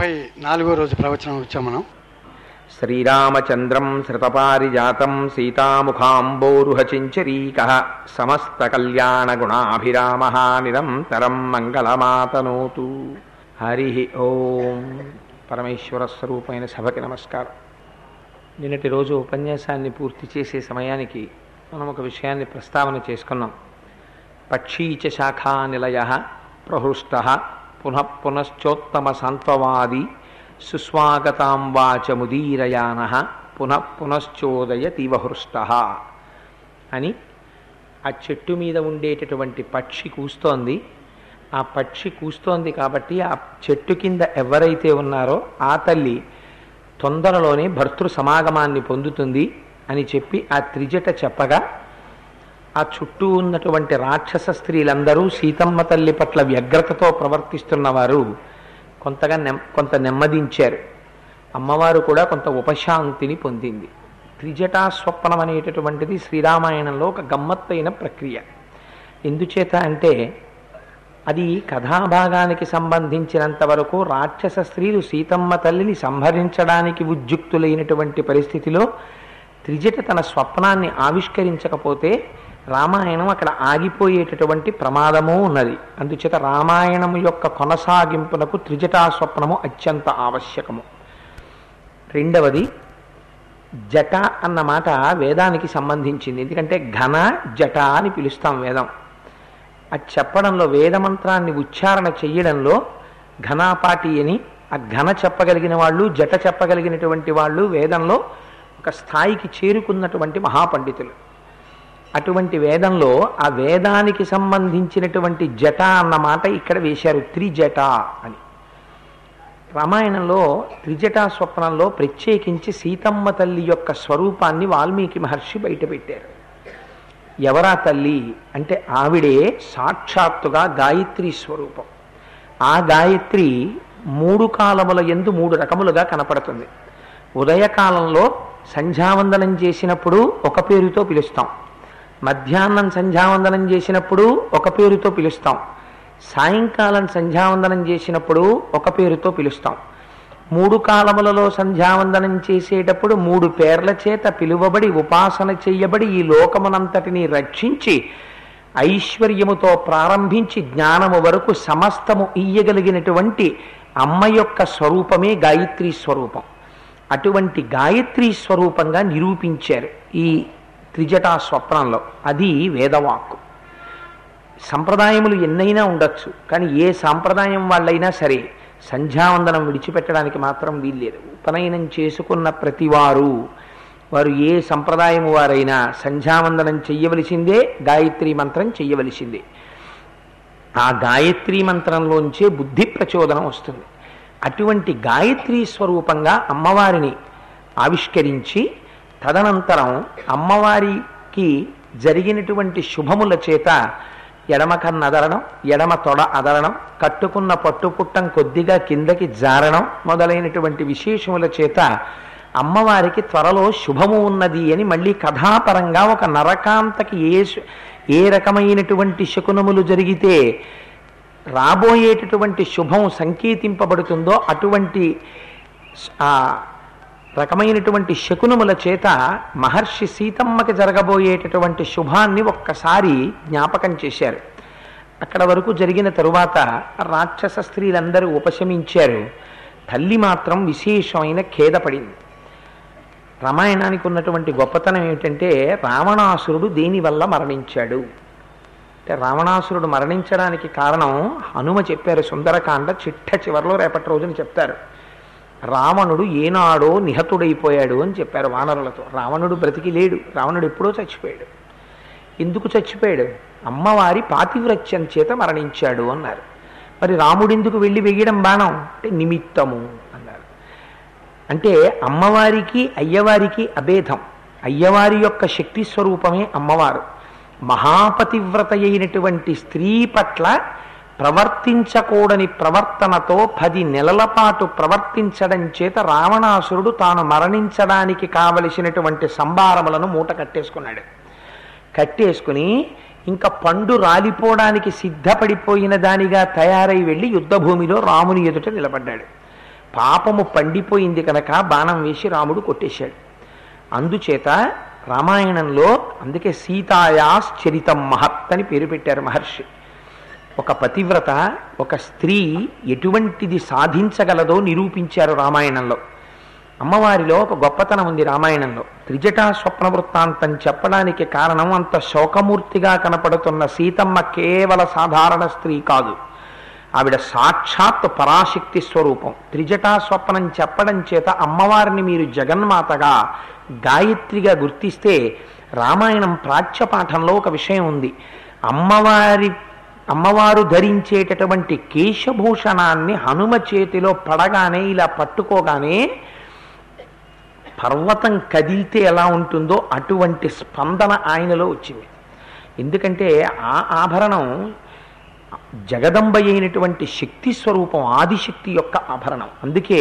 ముప్పై నాలుగో రోజు ప్రవచనం వచ్చాం మనం శ్రీరామచంద్రం శృతపారిజాతం సీతాముఖాంబోరుహచించరీక సమస్తకల్యాణగుణాభిరామ నిరంతరం మంగళమాతనోతు హరి ఓం పరమేశ్వర స్వరూపమైన సభకి నమస్కారం నిన్నటి రోజు ఉపన్యాసాన్ని పూర్తి చేసే సమయానికి మనం ఒక విషయాన్ని ప్రస్తావన చేసుకున్నాం పక్షీచ శాఖా నిలయ ప్రహృష్ట పునః పునశ్చోత్తమ సాంత్వవాది సుస్వాగతాం వాచ ముదీరయాన పునః పునశ్చోదయ తీవహృష్ట అని ఆ చెట్టు మీద ఉండేటటువంటి పక్షి కూస్తోంది ఆ పక్షి కూస్తోంది కాబట్టి ఆ చెట్టు కింద ఎవరైతే ఉన్నారో ఆ తల్లి తొందరలోనే భర్తృ సమాగమాన్ని పొందుతుంది అని చెప్పి ఆ త్రిజట చెప్పగా ఆ చుట్టూ ఉన్నటువంటి రాక్షస స్త్రీలందరూ సీతమ్మ తల్లి పట్ల వ్యగ్రతతో ప్రవర్తిస్తున్నవారు కొంతగా నెమ్ కొంత నెమ్మదించారు అమ్మవారు కూడా కొంత ఉపశాంతిని పొందింది త్రిజటా స్వప్నం అనేటటువంటిది శ్రీరామాయణంలో ఒక గమ్మత్తైన ప్రక్రియ ఎందుచేత అంటే అది కథాభాగానికి సంబంధించినంత వరకు రాక్షస స్త్రీలు సీతమ్మ తల్లిని సంహరించడానికి ఉద్యుక్తులైనటువంటి పరిస్థితిలో త్రిజట తన స్వప్నాన్ని ఆవిష్కరించకపోతే రామాయణం అక్కడ ఆగిపోయేటటువంటి ప్రమాదము ఉన్నది అందుచేత రామాయణం యొక్క కొనసాగింపునకు త్రిజటా స్వప్నము అత్యంత ఆవశ్యకము రెండవది జట అన్న మాట వేదానికి సంబంధించింది ఎందుకంటే ఘన జట అని పిలుస్తాం వేదం అది చెప్పడంలో వేదమంత్రాన్ని ఉచ్చారణ చెయ్యడంలో ఘనాపాటి అని ఆ ఘన చెప్పగలిగిన వాళ్ళు జట చెప్పగలిగినటువంటి వాళ్ళు వేదంలో ఒక స్థాయికి చేరుకున్నటువంటి మహాపండితులు అటువంటి వేదంలో ఆ వేదానికి సంబంధించినటువంటి జట అన్న మాట ఇక్కడ వేశారు త్రిజట అని రామాయణంలో త్రిజటా స్వప్నంలో ప్రత్యేకించి సీతమ్మ తల్లి యొక్క స్వరూపాన్ని వాల్మీకి మహర్షి బయటపెట్టారు ఎవరా తల్లి అంటే ఆవిడే సాక్షాత్తుగా గాయత్రి స్వరూపం ఆ గాయత్రి మూడు కాలముల ఎందు మూడు రకములుగా కనపడుతుంది ఉదయకాలంలో సంధ్యావందనం చేసినప్పుడు ఒక పేరుతో పిలుస్తాం మధ్యాహ్నం సంధ్యావందనం చేసినప్పుడు ఒక పేరుతో పిలుస్తాం సాయంకాలం సంధ్యావందనం చేసినప్పుడు ఒక పేరుతో పిలుస్తాం మూడు కాలములలో సంధ్యావందనం చేసేటప్పుడు మూడు పేర్ల చేత పిలువబడి ఉపాసన చెయ్యబడి ఈ లోకమునంతటిని రక్షించి ఐశ్వర్యముతో ప్రారంభించి జ్ఞానము వరకు సమస్తము ఇయ్యగలిగినటువంటి అమ్మ యొక్క స్వరూపమే గాయత్రి స్వరూపం అటువంటి గాయత్రి స్వరూపంగా నిరూపించారు ఈ త్రిజటా స్వప్నంలో అది వేదవాక్కు సంప్రదాయములు ఎన్నైనా ఉండొచ్చు కానీ ఏ సాంప్రదాయం వాళ్ళైనా సరే సంధ్యావందనం విడిచిపెట్టడానికి మాత్రం వీల్లేదు ఉపనయనం చేసుకున్న ప్రతివారు వారు ఏ సంప్రదాయము వారైనా సంధ్యావందనం చెయ్యవలసిందే గాయత్రి మంత్రం చెయ్యవలసిందే ఆ గాయత్రి మంత్రంలోంచే బుద్ధి ప్రచోదనం వస్తుంది అటువంటి గాయత్రి స్వరూపంగా అమ్మవారిని ఆవిష్కరించి తదనంతరం అమ్మవారికి జరిగినటువంటి శుభముల చేత ఎడమ కన్ను అదరడం ఎడమ తొడ అదరడం కట్టుకున్న పట్టుపుట్టం కొద్దిగా కిందకి జారడం మొదలైనటువంటి విశేషముల చేత అమ్మవారికి త్వరలో శుభము ఉన్నది అని మళ్ళీ కథాపరంగా ఒక నరకాంతకి ఏ శు- ఏ రకమైనటువంటి శకునములు జరిగితే రాబోయేటటువంటి శుభం సంకేతింపబడుతుందో అటువంటి ఆ రకమైనటువంటి శకునముల చేత మహర్షి సీతమ్మకి జరగబోయేటటువంటి శుభాన్ని ఒక్కసారి జ్ఞాపకం చేశారు అక్కడ వరకు జరిగిన తరువాత రాక్షస స్త్రీలందరూ ఉపశమించారు తల్లి మాత్రం విశేషమైన ఖేదపడింది రామాయణానికి ఉన్నటువంటి గొప్పతనం ఏమిటంటే రావణాసురుడు దేనివల్ల మరణించాడు అంటే రావణాసురుడు మరణించడానికి కారణం హనుమ చెప్పారు సుందరకాండ చిట్ట చివరిలో రేపటి రోజున చెప్తారు రావణుడు ఏనాడో నిహతుడైపోయాడు అని చెప్పారు వానరులతో రావణుడు బ్రతికి లేడు రావణుడు ఎప్పుడో చచ్చిపోయాడు ఎందుకు చచ్చిపోయాడు అమ్మవారి పాతివ్రత్యం చేత మరణించాడు అన్నారు మరి రాముడు ఎందుకు వెళ్ళి వెయ్యడం బాణం అంటే నిమిత్తము అన్నారు అంటే అమ్మవారికి అయ్యవారికి అభేదం అయ్యవారి యొక్క శక్తి స్వరూపమే అమ్మవారు మహాపతివ్రత అయినటువంటి స్త్రీ పట్ల ప్రవర్తించకూడని ప్రవర్తనతో పది నెలల పాటు ప్రవర్తించడం చేత రావణాసురుడు తాను మరణించడానికి కావలసినటువంటి సంభారములను మూట కట్టేసుకున్నాడు కట్టేసుకుని ఇంకా పండు రాలిపోవడానికి సిద్ధపడిపోయిన దానిగా తయారై వెళ్ళి యుద్ధభూమిలో రాముని ఎదుట నిలబడ్డాడు పాపము పండిపోయింది కనుక బాణం వేసి రాముడు కొట్టేశాడు అందుచేత రామాయణంలో అందుకే సీతాయాశ్చరితం మహత్ అని పేరు పెట్టారు మహర్షి ఒక పతివ్రత ఒక స్త్రీ ఎటువంటిది సాధించగలదో నిరూపించారు రామాయణంలో అమ్మవారిలో ఒక గొప్పతనం ఉంది రామాయణంలో త్రిజటా స్వప్న వృత్తాంతం చెప్పడానికి కారణం అంత శోకమూర్తిగా కనపడుతున్న సీతమ్మ కేవల సాధారణ స్త్రీ కాదు ఆవిడ సాక్షాత్ పరాశక్తి స్వరూపం త్రిజటా స్వప్నం చెప్పడం చేత అమ్మవారిని మీరు జగన్మాతగా గాయత్రిగా గుర్తిస్తే రామాయణం ప్రాచ్యపాఠంలో ఒక విషయం ఉంది అమ్మవారి అమ్మవారు ధరించేటటువంటి కేశభూషణాన్ని హనుమ చేతిలో పడగానే ఇలా పట్టుకోగానే పర్వతం కదిలితే ఎలా ఉంటుందో అటువంటి స్పందన ఆయనలో వచ్చింది ఎందుకంటే ఆ ఆభరణం జగదంబ అయినటువంటి శక్తి స్వరూపం ఆదిశక్తి యొక్క ఆభరణం అందుకే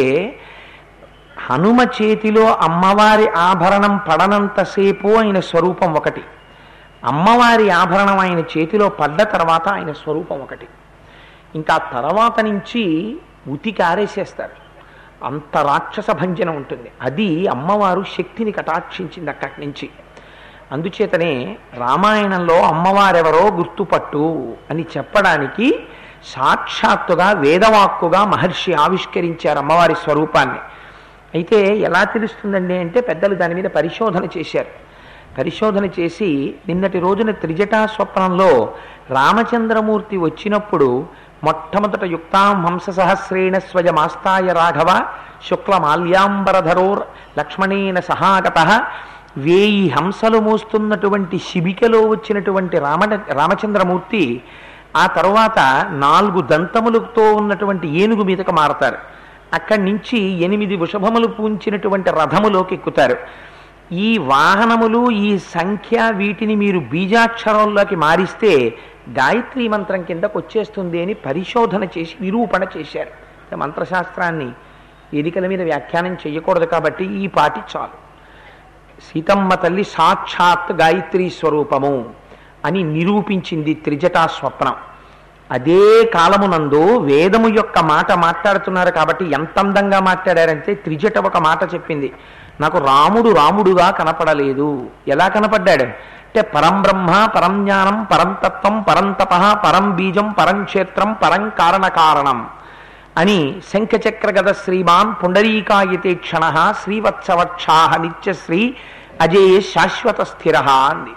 హనుమ చేతిలో అమ్మవారి ఆభరణం పడనంతసేపు ఆయన స్వరూపం ఒకటి అమ్మవారి ఆభరణం ఆయన చేతిలో పడ్డ తర్వాత ఆయన స్వరూపం ఒకటి ఇంకా తర్వాత నుంచి ఉతికి ఆరేసేస్తారు అంత రాక్షస భంజన ఉంటుంది అది అమ్మవారు శక్తిని కటాక్షించింది అక్కడి నుంచి అందుచేతనే రామాయణంలో అమ్మవారెవరో గుర్తుపట్టు అని చెప్పడానికి సాక్షాత్తుగా వేదవాక్కుగా మహర్షి ఆవిష్కరించారు అమ్మవారి స్వరూపాన్ని అయితే ఎలా తెలుస్తుందండి అంటే పెద్దలు దాని మీద పరిశోధన చేశారు పరిశోధన చేసి నిన్నటి రోజున త్రిజటా స్వప్నంలో రామచంద్రమూర్తి వచ్చినప్పుడు మొట్టమొదట యుక్తాం హంస సహస్రేణ స్వయమాస్తాయ రాఘవ శుక్ల మాల్యాంబరధరోర్ లక్ష్మణేన సహాగత వేయి హంసలు మోస్తున్నటువంటి శిబికలో వచ్చినటువంటి రామ రామచంద్రమూర్తి ఆ తరువాత నాలుగు దంతములతో ఉన్నటువంటి ఏనుగు మీదకు మారతారు అక్కడి నుంచి ఎనిమిది వృషభములు పూంచినటువంటి రథములోకి ఎక్కుతారు ఈ వాహనములు ఈ సంఖ్య వీటిని మీరు బీజాక్షరంలోకి మారిస్తే గాయత్రీ మంత్రం కిందకు వచ్చేస్తుంది అని పరిశోధన చేసి నిరూపణ చేశారు మంత్రశాస్త్రాన్ని వేదికల మీద వ్యాఖ్యానం చేయకూడదు కాబట్టి ఈ పాటి చాలు సీతమ్మ తల్లి సాక్షాత్ గాయత్రీ స్వరూపము అని నిరూపించింది త్రిజటా స్వప్నం అదే కాలమునందు వేదము యొక్క మాట మాట్లాడుతున్నారు కాబట్టి ఎంత అందంగా మాట్లాడారంటే త్రిజట ఒక మాట చెప్పింది నాకు రాముడు రాముడుగా కనపడలేదు ఎలా కనపడ్డాడు అంటే పరం బ్రహ్మ పరం జ్ఞానం పరం తత్వం పరం తప పరం బీజం పరం క్షేత్రం పరం కారణ కారణం అని శంఖచక్ర గద శ్రీమాన్ పుండరీకాయతే క్షణ శ్రీవత్సవక్షా నిత్యశ్రీ అజేయ శాశ్వత స్థిర అంది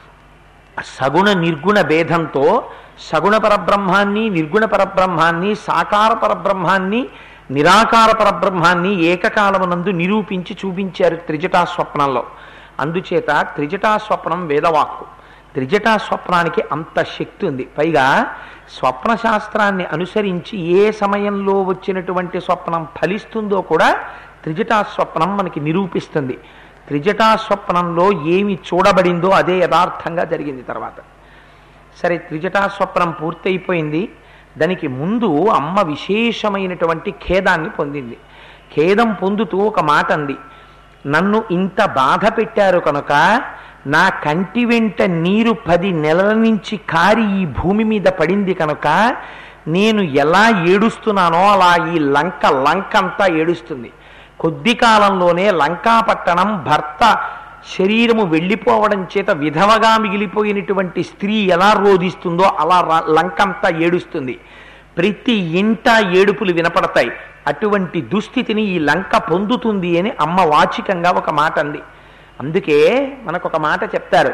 సగుణ నిర్గుణ భేదంతో సగుణ పరబ్రహ్మాన్ని నిర్గుణ పరబ్రహ్మాన్ని సాకార పరబ్రహ్మాన్ని నిరాకార పరబ్రహ్మాన్ని ఏకకాలమునందు నిరూపించి చూపించారు త్రిజటా స్వప్నంలో అందుచేత త్రిజటా స్వప్నం వేదవాక్కు త్రిజటా స్వప్నానికి అంత శక్తి ఉంది పైగా స్వప్న శాస్త్రాన్ని అనుసరించి ఏ సమయంలో వచ్చినటువంటి స్వప్నం ఫలిస్తుందో కూడా త్రిజటా స్వప్నం మనకి నిరూపిస్తుంది త్రిజటా స్వప్నంలో ఏమి చూడబడిందో అదే యథార్థంగా జరిగింది తర్వాత సరే త్రిజటా స్వప్నం పూర్తయిపోయింది దానికి ముందు అమ్మ విశేషమైనటువంటి ఖేదాన్ని పొందింది ఖేదం పొందుతూ ఒక మాట అంది నన్ను ఇంత బాధ పెట్టారు కనుక నా కంటి వెంట నీరు పది నెలల నుంచి కారి ఈ భూమి మీద పడింది కనుక నేను ఎలా ఏడుస్తున్నానో అలా ఈ లంక లంక అంతా ఏడుస్తుంది కొద్ది కాలంలోనే లంకాపట్టణం భర్త శరీరము వెళ్ళిపోవడం చేత విధవగా మిగిలిపోయినటువంటి స్త్రీ ఎలా రోధిస్తుందో అలా ర- లంకంతా ఏడుస్తుంది ప్రతి ఇంట ఏడుపులు వినపడతాయి అటువంటి దుస్థితిని ఈ లంక పొందుతుంది అని అమ్మ వాచికంగా ఒక మాట అంది అందుకే మనకు ఒక మాట చెప్తారు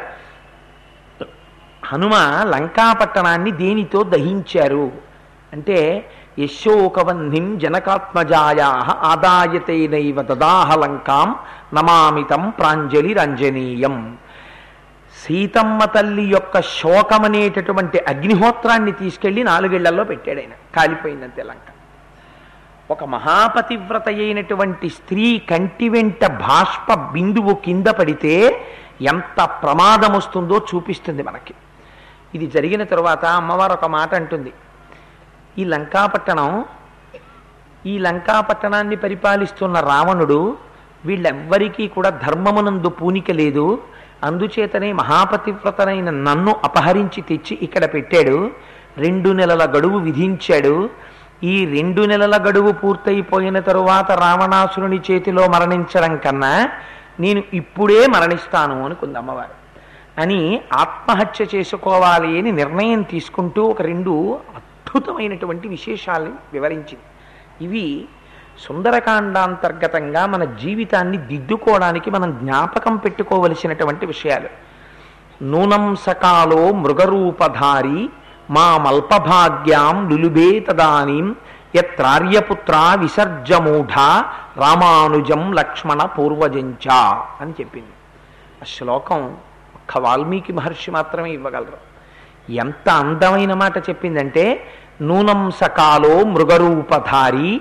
హనుమ లంకాపట్టణాన్ని దేనితో దహించారు అంటే యశోకవన్నిం జనకాత్మజాయా ఆదాయతేనైవ దదాహ లంకాం నమామితం ప్రాంజలి రంజనీయం సీతమ్మ తల్లి యొక్క శోకమనేటటువంటి అగ్నిహోత్రాన్ని తీసుకెళ్లి నాలుగేళ్లలో పెట్టాడు ఆయన కాలిపోయిందంతే లంక ఒక మహాపతివ్రత అయినటువంటి స్త్రీ కంటి వెంట బాష్ప బిందువు కింద పడితే ఎంత ప్రమాదం వస్తుందో చూపిస్తుంది మనకి ఇది జరిగిన తరువాత అమ్మవారు ఒక మాట అంటుంది ఈ లంకాపట్టణం ఈ లంకాపట్టణాన్ని పరిపాలిస్తున్న రావణుడు వీళ్ళెవ్వరికీ కూడా ధర్మమునందు పూనిక లేదు అందుచేతనే మహాపతివ్రతనైన నన్ను అపహరించి తెచ్చి ఇక్కడ పెట్టాడు రెండు నెలల గడువు విధించాడు ఈ రెండు నెలల గడువు పూర్తయిపోయిన తరువాత రావణాసురుని చేతిలో మరణించడం కన్నా నేను ఇప్పుడే మరణిస్తాను అనుకుంది అమ్మవారు అని ఆత్మహత్య చేసుకోవాలి అని నిర్ణయం తీసుకుంటూ ఒక రెండు అద్భుతమైనటువంటి విశేషాల్ని వివరించింది ఇవి సుందరకాండాంతర్గతంగా మన జీవితాన్ని దిద్దుకోవడానికి మనం జ్ఞాపకం పెట్టుకోవలసినటువంటి విషయాలు నూనం సకాలో మృగరూపధారి మా మల్పభాగ్యాం లులుబే తదానీం యత్రార్యపుత్ర విసర్జమూఢ రామానుజం లక్ష్మణ పూర్వజంచ అని చెప్పింది ఆ శ్లోకం ఒక్క వాల్మీకి మహర్షి మాత్రమే ఇవ్వగలరు ఎంత అందమైన మాట చెప్పిందంటే నూనం సకాలో మృగరూపధారి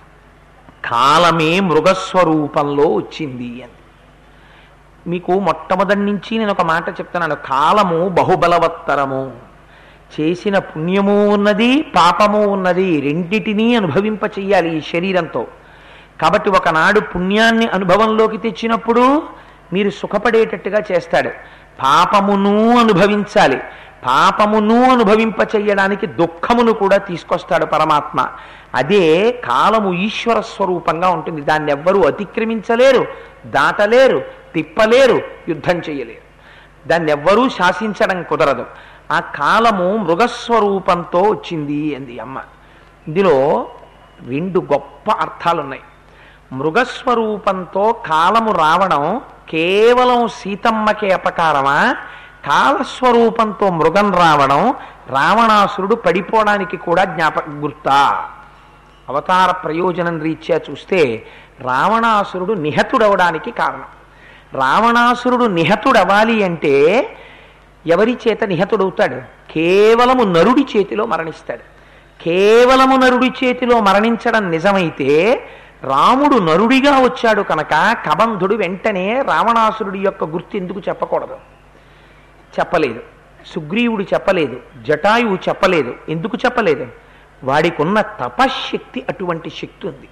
కాలమే మృగస్వరూపంలో వచ్చింది అని మీకు మొట్టమొదటి నుంచి నేను ఒక మాట చెప్తున్నాను కాలము బహుబలవత్తరము చేసిన పుణ్యము ఉన్నది పాపము ఉన్నది రెండిటినీ అనుభవింప చెయ్యాలి ఈ శరీరంతో కాబట్టి ఒకనాడు పుణ్యాన్ని అనుభవంలోకి తెచ్చినప్పుడు మీరు సుఖపడేటట్టుగా చేస్తాడు పాపమును అనుభవించాలి పాపమును అనుభవింప చెయ్యడానికి దుఃఖమును కూడా తీసుకొస్తాడు పరమాత్మ అదే కాలము ఈశ్వర స్వరూపంగా ఉంటుంది దాన్ని ఎవ్వరూ అతిక్రమించలేరు దాటలేరు తిప్పలేరు యుద్ధం చేయలేరు దాన్ని ఎవ్వరూ శాసించడం కుదరదు ఆ కాలము మృగస్వరూపంతో వచ్చింది అంది అమ్మ ఇందులో రెండు గొప్ప అర్థాలున్నాయి మృగస్వరూపంతో కాలము రావడం కేవలం సీతమ్మకే అపకారమా కాలస్వరూపంతో మృగం రావడం రావణాసురుడు పడిపోవడానికి కూడా జ్ఞాపక గుర్తా అవతార ప్రయోజనం రీత్యా చూస్తే రావణాసురుడు నిహతుడవడానికి కారణం రావణాసురుడు నిహతుడవ్వాలి అంటే ఎవరి చేత నిహతుడవుతాడు కేవలము నరుడి చేతిలో మరణిస్తాడు కేవలము నరుడి చేతిలో మరణించడం నిజమైతే రాముడు నరుడిగా వచ్చాడు కనుక కబంధుడు వెంటనే రావణాసురుడి యొక్క గుర్తు ఎందుకు చెప్పకూడదు చెప్పలేదు సుగ్రీవుడు చెప్పలేదు జటాయువు చెప్పలేదు ఎందుకు చెప్పలేదు వాడికున్న తపశ్శక్తి అటువంటి శక్తి ఉంది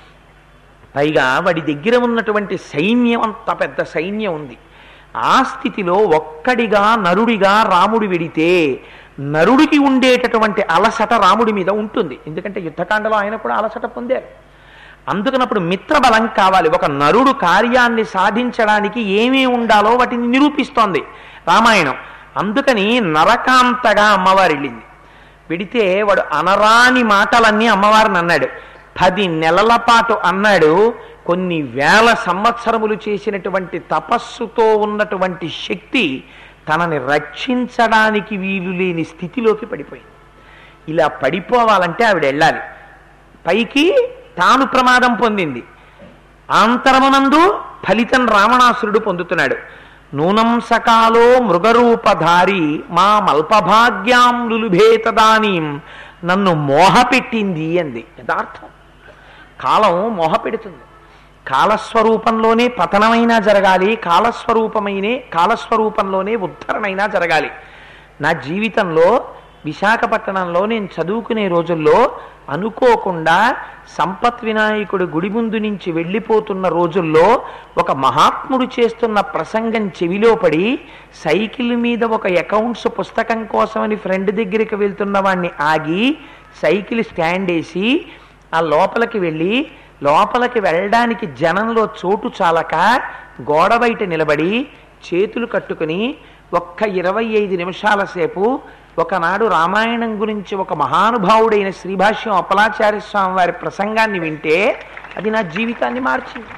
పైగా వాడి దగ్గర ఉన్నటువంటి సైన్యం అంత పెద్ద సైన్యం ఉంది ఆ స్థితిలో ఒక్కడిగా నరుడిగా రాముడు వెడితే నరుడికి ఉండేటటువంటి అలసట రాముడి మీద ఉంటుంది ఎందుకంటే యుద్ధకాండలో ఆయన కూడా అలసట పొందారు అందుకనప్పుడు మిత్రబలం కావాలి ఒక నరుడు కార్యాన్ని సాధించడానికి ఏమీ ఉండాలో వాటిని నిరూపిస్తోంది రామాయణం అందుకని నరకాంతగా అమ్మవారు వెళ్ళింది వెడితే వాడు అనరాని మాటలన్నీ అమ్మవారిని అన్నాడు పది నెలల పాటు అన్నాడు కొన్ని వేల సంవత్సరములు చేసినటువంటి తపస్సుతో ఉన్నటువంటి శక్తి తనని రక్షించడానికి వీలు లేని స్థితిలోకి పడిపోయింది ఇలా పడిపోవాలంటే ఆవిడ వెళ్ళాలి పైకి తాను ప్రమాదం పొందింది ఆంతరమునందు ఫలితం రావణాసురుడు పొందుతున్నాడు నూనం సకాలో మృగరూపధారి మా మల్పభాగ్యాం లులుభేతదానీం నన్ను మోహపెట్టింది అంది యథార్థం కాలం మోహపెడుతుంది కాలస్వరూపంలోనే పతనమైనా జరగాలి కాలస్వరూపమైనే కాలస్వరూపంలోనే ఉద్ధరణైనా జరగాలి నా జీవితంలో విశాఖపట్టణంలో నేను చదువుకునే రోజుల్లో అనుకోకుండా సంపత్ వినాయకుడి గుడి ముందు నుంచి వెళ్ళిపోతున్న రోజుల్లో ఒక మహాత్ముడు చేస్తున్న ప్రసంగం చెవిలో పడి సైకిల్ మీద ఒక అకౌంట్స్ పుస్తకం కోసమని ఫ్రెండ్ దగ్గరికి వెళ్తున్న వాడిని ఆగి సైకిల్ స్టాండ్ వేసి ఆ లోపలికి వెళ్ళి లోపలికి వెళ్ళడానికి జనంలో చోటు చాలక గోడ బయట నిలబడి చేతులు కట్టుకుని ఒక్క ఇరవై ఐదు నిమిషాల సేపు ఒకనాడు రామాయణం గురించి ఒక మహానుభావుడైన శ్రీభాష్యం అప్పలాచార్య స్వామి వారి ప్రసంగాన్ని వింటే అది నా జీవితాన్ని మార్చింది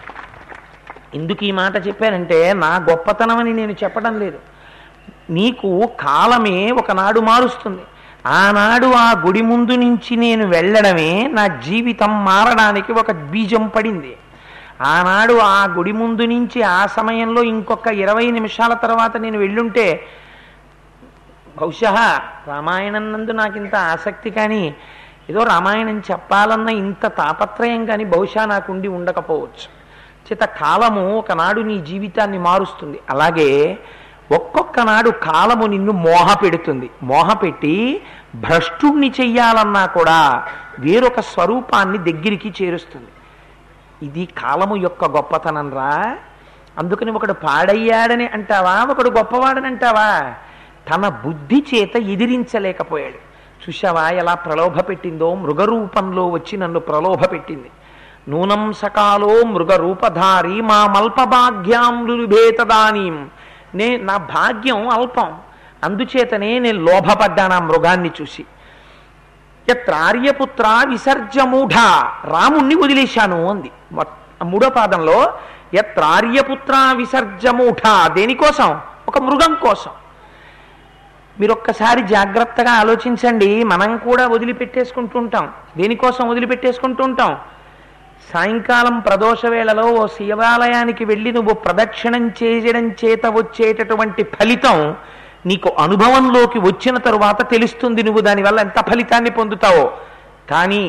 ఎందుకు ఈ మాట చెప్పానంటే నా గొప్పతనమని నేను చెప్పడం లేదు నీకు కాలమే ఒకనాడు మారుస్తుంది ఆనాడు ఆ గుడి ముందు నుంచి నేను వెళ్ళడమే నా జీవితం మారడానికి ఒక బీజం పడింది ఆనాడు ఆ గుడి ముందు నుంచి ఆ సమయంలో ఇంకొక ఇరవై నిమిషాల తర్వాత నేను వెళ్ళుంటే బహుశా రామాయణం నందు నాకు ఇంత ఆసక్తి కానీ ఏదో రామాయణం చెప్పాలన్న ఇంత తాపత్రయం కానీ బహుశా నాకుండి ఉండకపోవచ్చు చేత కాలము ఒకనాడు నీ జీవితాన్ని మారుస్తుంది అలాగే ఒక్కొక్క నాడు కాలము నిన్ను మోహ పెడుతుంది మోహ పెట్టి భ్రష్టుణ్ణి చెయ్యాలన్నా కూడా వేరొక స్వరూపాన్ని దగ్గరికి చేరుస్తుంది ఇది కాలము యొక్క గొప్పతనం రా అందుకని ఒకడు పాడయ్యాడని అంటావా ఒకడు గొప్పవాడని అంటావా తన బుద్ధి చేత ఎదిరించలేకపోయాడు చూశావా ఎలా ప్రలోభ పెట్టిందో మృగరూపంలో వచ్చి నన్ను ప్రలోభ పెట్టింది నూనం సకాలో మృగరూపధారి మా మల్పభాగ్యాంలుభేతదానీం నే నా భాగ్యం అల్పం అందుచేతనే నేను లోభపడ్డాను ఆ మృగాన్ని చూసి యత్రార్యపుత్ర విసర్జమూఢ రాముణ్ణి వదిలేశాను అంది మొ- మూడో పాదంలో యత్రార్యపుత్ర విసర్జమూఢ దేనికోసం ఒక మృగం కోసం మీరు ఒక్కసారి జాగ్రత్తగా ఆలోచించండి మనం కూడా వదిలిపెట్టేసుకుంటూ ఉంటాం దేనికోసం వదిలిపెట్టేసుకుంటూ ఉంటాం సాయంకాలం ప్రదోష వేళలో ఓ శివాలయానికి వెళ్ళి నువ్వు ప్రదక్షిణం చేయడం చేత వచ్చేటటువంటి ఫలితం నీకు అనుభవంలోకి వచ్చిన తరువాత తెలుస్తుంది నువ్వు దానివల్ల ఎంత ఫలితాన్ని పొందుతావో కానీ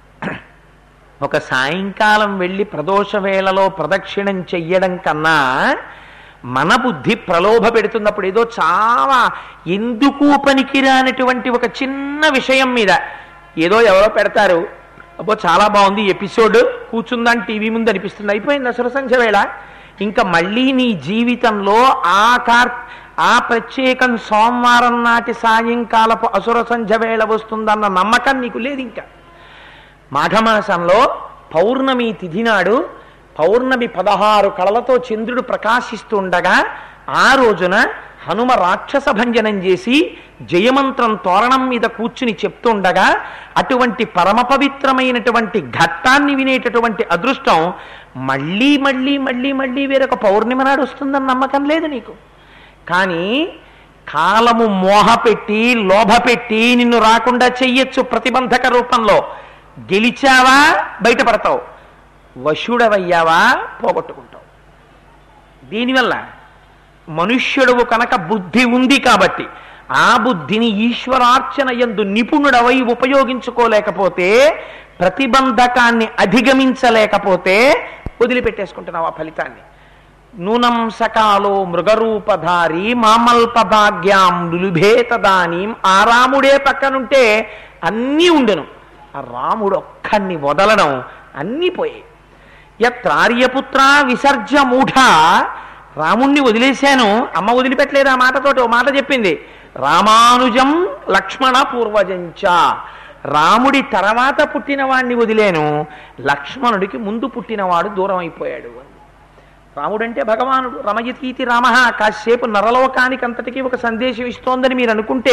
ఒక సాయంకాలం వెళ్ళి ప్రదోష వేళలో ప్రదక్షిణం చెయ్యడం కన్నా మన బుద్ధి ప్రలోభ పెడుతున్నప్పుడు ఏదో చాలా ఎందుకు పనికిరానటువంటి ఒక చిన్న విషయం మీద ఏదో ఎవరో పెడతారు అబ్బో చాలా బాగుంది ఎపిసోడ్ కూర్చుందని టీవీ ముందు అనిపిస్తుంది అయిపోయింది అసలు సంఖ్య వేళ ఇంకా మళ్ళీ నీ జీవితంలో ఆ కార్ ఆ ప్రత్యేకం సోమవారం నాటి సాయంకాలపు అసుర సంధ్య వేళ వస్తుందన్న నమ్మకం నీకు లేదు ఇంకా మాఘమాసంలో పౌర్ణమి తిథి నాడు పౌర్ణమి పదహారు కళలతో చంద్రుడు ప్రకాశిస్తుండగా ఆ రోజున హనుమ రాక్షస భంజనం చేసి జయమంత్రం తోరణం మీద కూర్చుని చెప్తుండగా అటువంటి పరమ పవిత్రమైనటువంటి ఘట్టాన్ని వినేటటువంటి అదృష్టం మళ్ళీ మళ్ళీ మళ్ళీ మళ్ళీ వేరొక పౌర్ణిమ నాడు వస్తుందన్న నమ్మకం లేదు నీకు కానీ కాలము మోహపెట్టి లోభపెట్టి నిన్ను రాకుండా చెయ్యొచ్చు ప్రతిబంధక రూపంలో గెలిచావా బయటపడతావు వశుడవయ్యావా పోగొట్టుకుంటావు దీనివల్ల మనుష్యుడవు కనుక బుద్ధి ఉంది కాబట్టి ఆ బుద్ధిని ఈశ్వరార్చన యందు నిపుణుడవై ఉపయోగించుకోలేకపోతే ప్రతిబంధకాన్ని అధిగమించలేకపోతే వదిలిపెట్టేసుకుంటున్నావు ఆ ఫలితాన్ని నూనం సకాలో మృగరూపధారి మామల్ప భాగ్యాం లులుభేతదానీం ఆ రాముడే పక్కనుంటే అన్నీ ఉండెను ఆ రాముడు ఒక్కడిని వదలడం అన్నీ పోయాయి యత్రార్యపుత్ర విసర్జ మూఢ రాముణ్ణి వదిలేశాను అమ్మ వదిలిపెట్టలేదు ఆ మాటతోటి ఓ మాట చెప్పింది రామానుజం లక్ష్మణ పూర్వజంచ రాముడి తర్వాత పుట్టిన వాణ్ణి వదిలేను లక్ష్మణుడికి ముందు పుట్టినవాడు దూరం అయిపోయాడు అని రాముడంటే భగవానుడు రమయతీతి రామ కాసేపు నరలోకానికి అంతటికీ ఒక సందేశం ఇస్తోందని మీరు అనుకుంటే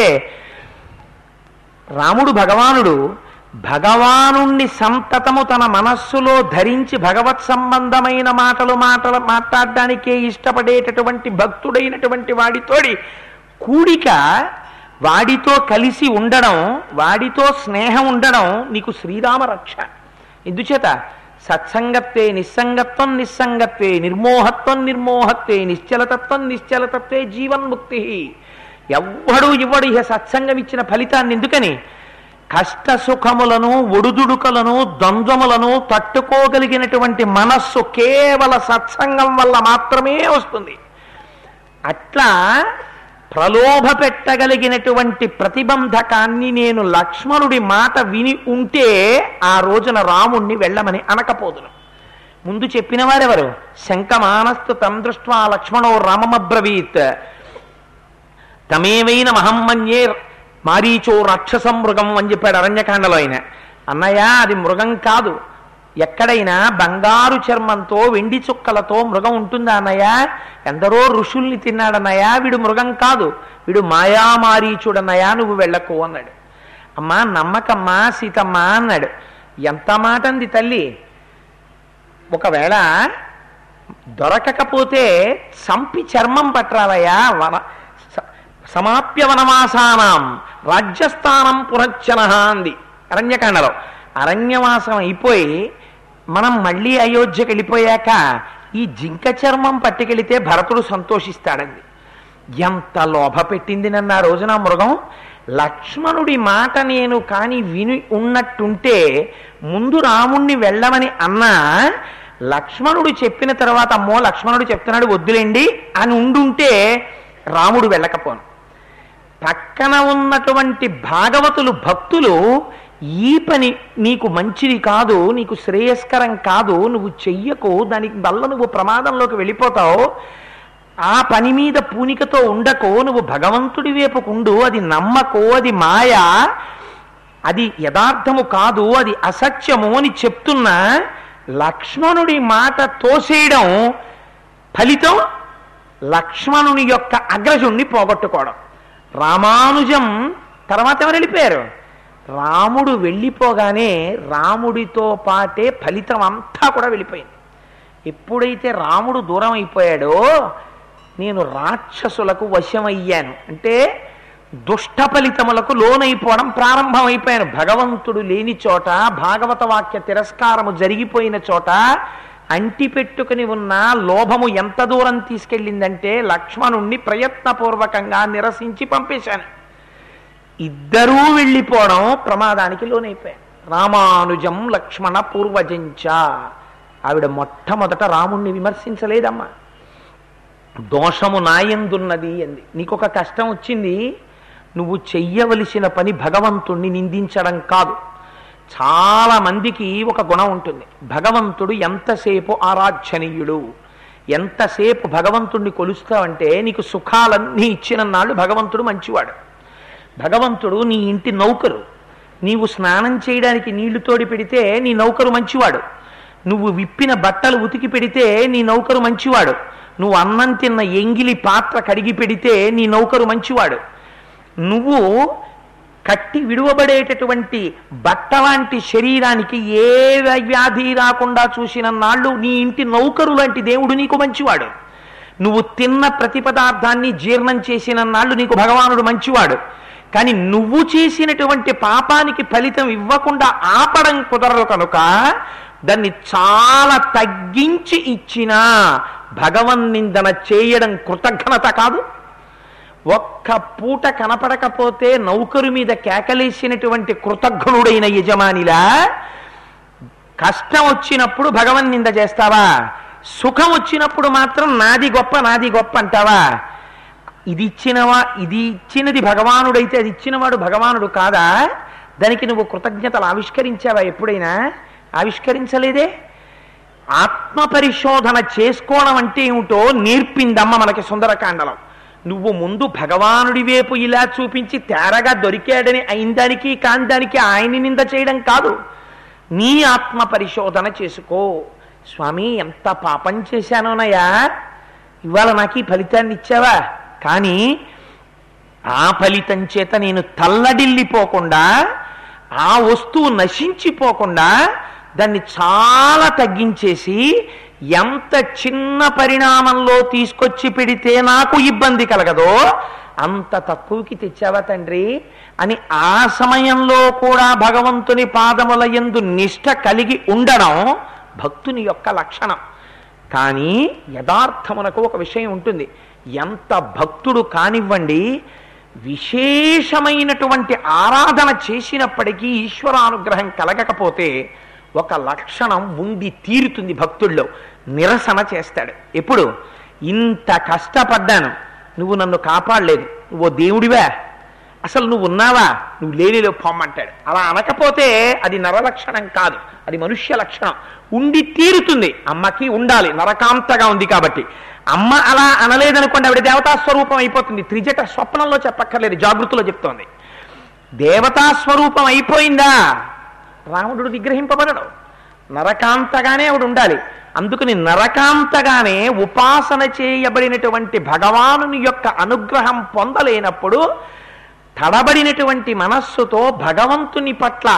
రాముడు భగవానుడు భగవానుణ్ణి సంతతము తన మనస్సులో ధరించి భగవత్ సంబంధమైన మాటలు మాటలు మాట్లాడడానికే ఇష్టపడేటటువంటి భక్తుడైనటువంటి వాడితోడి కూడిక వాడితో కలిసి ఉండడం వాడితో స్నేహం ఉండడం నీకు శ్రీరామ రక్ష ఎందుచేత సత్సంగత్వే నిస్సంగత్వం నిస్సంగత్వే నిర్మోహత్వం నిర్మోహత్వే నిశ్చలతత్వం నిశ్చలతత్వే జీవన్ముక్తి ఎవ్వడు ఇవ్వడు ఇహ సత్సంగం ఇచ్చిన ఫలితాన్ని ఎందుకని కష్ట సుఖములను ఒడుదుడుకలను ద్వంద్వములను తట్టుకోగలిగినటువంటి మనస్సు కేవల సత్సంగం వల్ల మాత్రమే వస్తుంది అట్లా ప్రలోభ పెట్టగలిగినటువంటి ప్రతిబంధకాన్ని నేను లక్ష్మణుడి మాట విని ఉంటే ఆ రోజున రాముణ్ణి వెళ్ళమని అనకపోదును ముందు చెప్పిన వారెవరు శంకమానస్తు తం దృష్ట్వా లక్ష్మణో రామమబ్రవీత్ తమేవైన మహమ్మన్యే మారీచో రాక్షసం మృగం అని చెప్పాడు అరణ్యకాండలో ఆయన అన్నయ్య అది మృగం కాదు ఎక్కడైనా బంగారు చర్మంతో వెండి చుక్కలతో మృగం ఉంటుందా అన్నయ్య ఎందరో ఋషుల్ని తిన్నాడన్నయ్య వీడు మృగం కాదు వీడు మాయామారీచుడన్నయ్య నువ్వు వెళ్ళకు అన్నాడు అమ్మా నమ్మకమ్మా సీతమ్మ అన్నాడు ఎంత మాట అంది తల్లి ఒకవేళ దొరకకపోతే చంపి చర్మం పట్టాలయ్యా వన స- సమాప్య వనవాసానం రాజ్యస్థానం పునశ్చన అంది అరణ్యకాండలో అరణ్యవాసం అయిపోయి మనం మళ్ళీ అయోధ్యకి వెళ్ళిపోయాక ఈ జింక చర్మం పట్టుకెళితే భరతుడు సంతోషిస్తాడంది ఎంత లోభ పెట్టింది నన్ను ఆ రోజున ఆ మృగం లక్ష్మణుడి మాట నేను కాని విని ఉన్నట్టుంటే ముందు రాముణ్ణి వెళ్ళమని అన్నా లక్ష్మణుడు చెప్పిన తర్వాత అమ్మో లక్ష్మణుడు చెప్తున్నాడు వద్దులేండి అని ఉండుంటే రాముడు వెళ్ళకపోను పక్కన ఉన్నటువంటి భాగవతులు భక్తులు ఈ పని నీకు మంచిది కాదు నీకు శ్రేయస్కరం కాదు నువ్వు చెయ్యకు దానికి వల్ల నువ్వు ప్రమాదంలోకి వెళ్ళిపోతావు ఆ పని మీద పూనికతో ఉండకు నువ్వు భగవంతుడి వైపుకుండు అది నమ్మకు అది మాయ అది యథార్థము కాదు అది అసత్యము అని చెప్తున్నా లక్ష్మణుడి మాట తోసేయడం ఫలితం లక్ష్మణుని యొక్క అగ్రజుణ్ణి పోగొట్టుకోవడం రామానుజం తర్వాత ఎవరు వెళ్ళిపోయారు రాముడు వెళ్ళిపోగానే రాముడితో పాటే ఫలితం అంతా కూడా వెళ్ళిపోయింది ఎప్పుడైతే రాముడు దూరం అయిపోయాడో నేను రాక్షసులకు వశమయ్యాను అంటే దుష్ట ఫలితములకు లోనైపోవడం ప్రారంభమైపోయాను భగవంతుడు లేని చోట భాగవత వాక్య తిరస్కారము జరిగిపోయిన చోట అంటి పెట్టుకుని ఉన్న లోభము ఎంత దూరం తీసుకెళ్ళిందంటే లక్ష్మణుణ్ణి ప్రయత్నపూర్వకంగా నిరసించి పంపేశాను ఇద్దరూ వెళ్ళిపోవడం ప్రమాదానికి లోనైపోయాను రామానుజం లక్ష్మణ పూర్వజంచ ఆవిడ మొట్టమొదట రాముణ్ణి విమర్శించలేదమ్మా దోషము నాయందున్నది అంది నీకొక కష్టం వచ్చింది నువ్వు చెయ్యవలసిన పని భగవంతుణ్ణి నిందించడం కాదు చాలా మందికి ఒక గుణం ఉంటుంది భగవంతుడు ఎంతసేపు ఆరాధ్యనీయుడు ఎంతసేపు భగవంతుణ్ణి కొలుస్తావంటే నీకు సుఖాలన్నీ ఇచ్చిన నాళ్ళు భగవంతుడు మంచివాడు భగవంతుడు నీ ఇంటి నౌకరు నీవు స్నానం చేయడానికి నీళ్లు తోడి పెడితే నీ నౌకరు మంచివాడు నువ్వు విప్పిన బట్టలు ఉతికి పెడితే నీ నౌకరు మంచివాడు నువ్వు అన్నం తిన్న ఎంగిలి పాత్ర కడిగి పెడితే నీ నౌకరు మంచివాడు నువ్వు కట్టి విడువబడేటటువంటి బట్ట లాంటి శరీరానికి ఏ వ్యాధి రాకుండా చూసిన నాళ్ళు నీ ఇంటి నౌకరు లాంటి దేవుడు నీకు మంచివాడు నువ్వు తిన్న ప్రతి పదార్థాన్ని జీర్ణం చేసిన నాళ్ళు నీకు భగవానుడు మంచివాడు కానీ నువ్వు చేసినటువంటి పాపానికి ఫలితం ఇవ్వకుండా ఆపడం కుదరదు కనుక దాన్ని చాలా తగ్గించి ఇచ్చినా భగవన్ నిందన చేయడం కృతజ్ఞత కాదు ఒక్క పూట కనపడకపోతే నౌకరు మీద కేకలేసినటువంటి కృతజ్ఞుడైన యజమానిలా కష్టం వచ్చినప్పుడు భగవన్ నింద చేస్తావా సుఖం వచ్చినప్పుడు మాత్రం నాది గొప్ప నాది గొప్ప అంటావా ఇది ఇచ్చినవా ఇది ఇచ్చినది భగవానుడైతే అది ఇచ్చినవాడు భగవానుడు కాదా దానికి నువ్వు కృతజ్ఞతలు ఆవిష్కరించావా ఎప్పుడైనా ఆవిష్కరించలేదే ఆత్మ పరిశోధన చేసుకోవడం అంటే ఏమిటో నేర్పిందమ్మ మనకి సుందరకాండలం నువ్వు ముందు భగవానుడి వైపు ఇలా చూపించి తేరగా దొరికాడని అయిందానికి కాందానికి ఆయన్ని నింద చేయడం కాదు నీ ఆత్మ పరిశోధన చేసుకో స్వామి ఎంత పాపం చేశానోనయ్యా ఇవాళ నాకు ఈ ఫలితాన్ని ఇచ్చావా కానీ ఆ ఫలితం చేత నేను తల్లడిల్లిపోకుండా ఆ వస్తువు నశించిపోకుండా దాన్ని చాలా తగ్గించేసి ఎంత చిన్న పరిణామంలో తీసుకొచ్చి పెడితే నాకు ఇబ్బంది కలగదో అంత తక్కువకి తెచ్చావా తండ్రి అని ఆ సమయంలో కూడా భగవంతుని పాదముల యందు నిష్ట కలిగి ఉండడం భక్తుని యొక్క లక్షణం కానీ యథార్థమునకు ఒక విషయం ఉంటుంది ఎంత భక్తుడు కానివ్వండి విశేషమైనటువంటి ఆరాధన చేసినప్పటికీ ఈశ్వరానుగ్రహం కలగకపోతే ఒక లక్షణం ఉండి తీరుతుంది భక్తుల్లో నిరసన చేస్తాడు ఎప్పుడు ఇంత కష్టపడ్డాను నువ్వు నన్ను కాపాడలేదు నువ్వు దేవుడివా అసలు నువ్వు ఉన్నావా నువ్వు లేనిలో పొమ్మంటాడు అలా అనకపోతే అది నరలక్షణం కాదు అది మనుష్య లక్షణం ఉండి తీరుతుంది అమ్మకి ఉండాలి నరకాంతగా ఉంది కాబట్టి అమ్మ అలా అనలేదనుకోండి ఆవిడ దేవతా స్వరూపం అయిపోతుంది త్రిజట స్వప్నంలో చెప్పక్కర్లేదు జాగృతిలో చెప్తోంది దేవతా స్వరూపం అయిపోయిందా రాముడు నిగ్రహింపబడడు నరకాంతగానే ఆవిడ ఉండాలి అందుకని నరకాంతగానే ఉపాసన చేయబడినటువంటి భగవానుని యొక్క అనుగ్రహం పొందలేనప్పుడు తడబడినటువంటి మనస్సుతో భగవంతుని పట్ల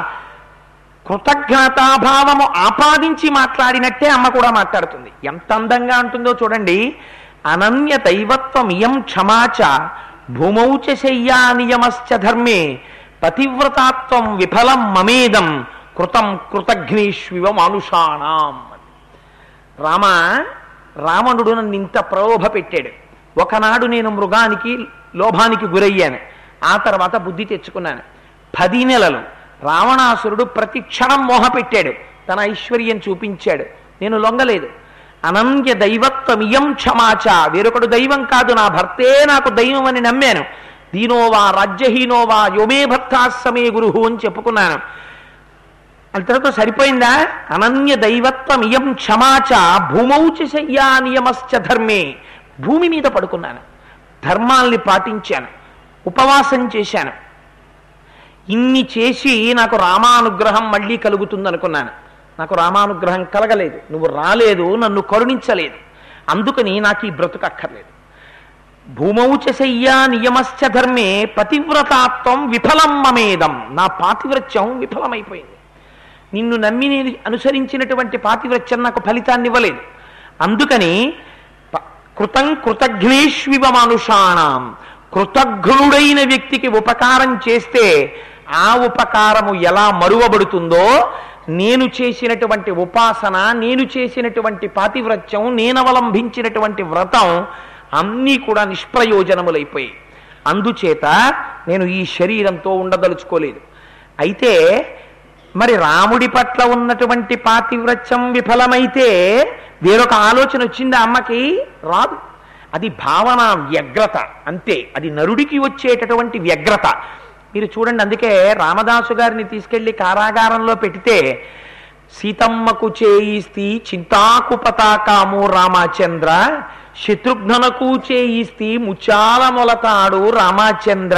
కృతజ్ఞతాభావము ఆపాదించి మాట్లాడినట్టే అమ్మ కూడా మాట్లాడుతుంది ఎంత అందంగా ఉంటుందో చూడండి అనన్య దైవత్వం ఇయం క్షమాచ భూమౌచ శయ్యా నియమశ్చ ధర్మే పతివ్రతాత్వం విఫలం మమేదం కృతం కృతఘ్నేష్వివ మానుషాణం రామ రావణుడు నన్ను ఇంత ప్రలోభ పెట్టాడు ఒకనాడు నేను మృగానికి లోభానికి గురయ్యాను ఆ తర్వాత బుద్ధి తెచ్చుకున్నాను పది నెలలు రావణాసురుడు ప్రతి క్షణం మోహ పెట్టాడు తన ఐశ్వర్యం చూపించాడు నేను లొంగలేదు అనన్య దైవత్వమియం క్షమాచ వేరొకడు దైవం కాదు నా భర్తే నాకు దైవం అని నమ్మాను దీనోవా రాజ్యహీనోవా యోమే భర్తాస్సమే గురుహు అని చెప్పుకున్నాను అంతటితో సరిపోయిందా అనన్య దైవత్వం ఇయం క్షమాచ భూమౌచ శయ్యా నియమశ్చ ధర్మే భూమి మీద పడుకున్నాను ధర్మాల్ని పాటించాను ఉపవాసం చేశాను ఇన్ని చేసి నాకు రామానుగ్రహం మళ్ళీ కలుగుతుంది అనుకున్నాను నాకు రామానుగ్రహం కలగలేదు నువ్వు రాలేదు నన్ను కరుణించలేదు అందుకని నాకు ఈ బ్రతుకు అక్కర్లేదు భూమౌచ శయ్యా నియమశ్చ ధర్మే పతివ్రతాత్వం విఫలం మమేదం నా పాతివ్రత్యం విఫలమైపోయింది నిన్ను నమ్మి నేను అనుసరించినటువంటి పాతివ్రత్యం నాకు ఫలితాన్ని ఇవ్వలేదు అందుకని ప- కృతం కృతఘ్నేష్వివ మనుషాణం కృతఘ్నుడైన వ్యక్తికి ఉపకారం చేస్తే ఆ ఉపకారము ఎలా మరువబడుతుందో నేను చేసినటువంటి ఉపాసన నేను చేసినటువంటి పాతివ్రత్యం నేను అవలంబించినటువంటి వ్రతం అన్నీ కూడా నిష్ప్రయోజనములైపోయాయి అందుచేత నేను ఈ శరీరంతో ఉండదలుచుకోలేదు అయితే మరి రాముడి పట్ల ఉన్నటువంటి పాతివ్రత్యం విఫలమైతే వేరొక ఆలోచన వచ్చిందా అమ్మకి రాదు అది భావన వ్యగ్రత అంతే అది నరుడికి వచ్చేటటువంటి వ్యగ్రత మీరు చూడండి అందుకే రామదాసు గారిని తీసుకెళ్లి కారాగారంలో పెడితే సీతమ్మకు చేయిస్తి చింతాకు పతాకాము రామచంద్ర శత్రుఘ్నకు చేయిస్తి ముచ్చాల మొలతాడు రామచంద్ర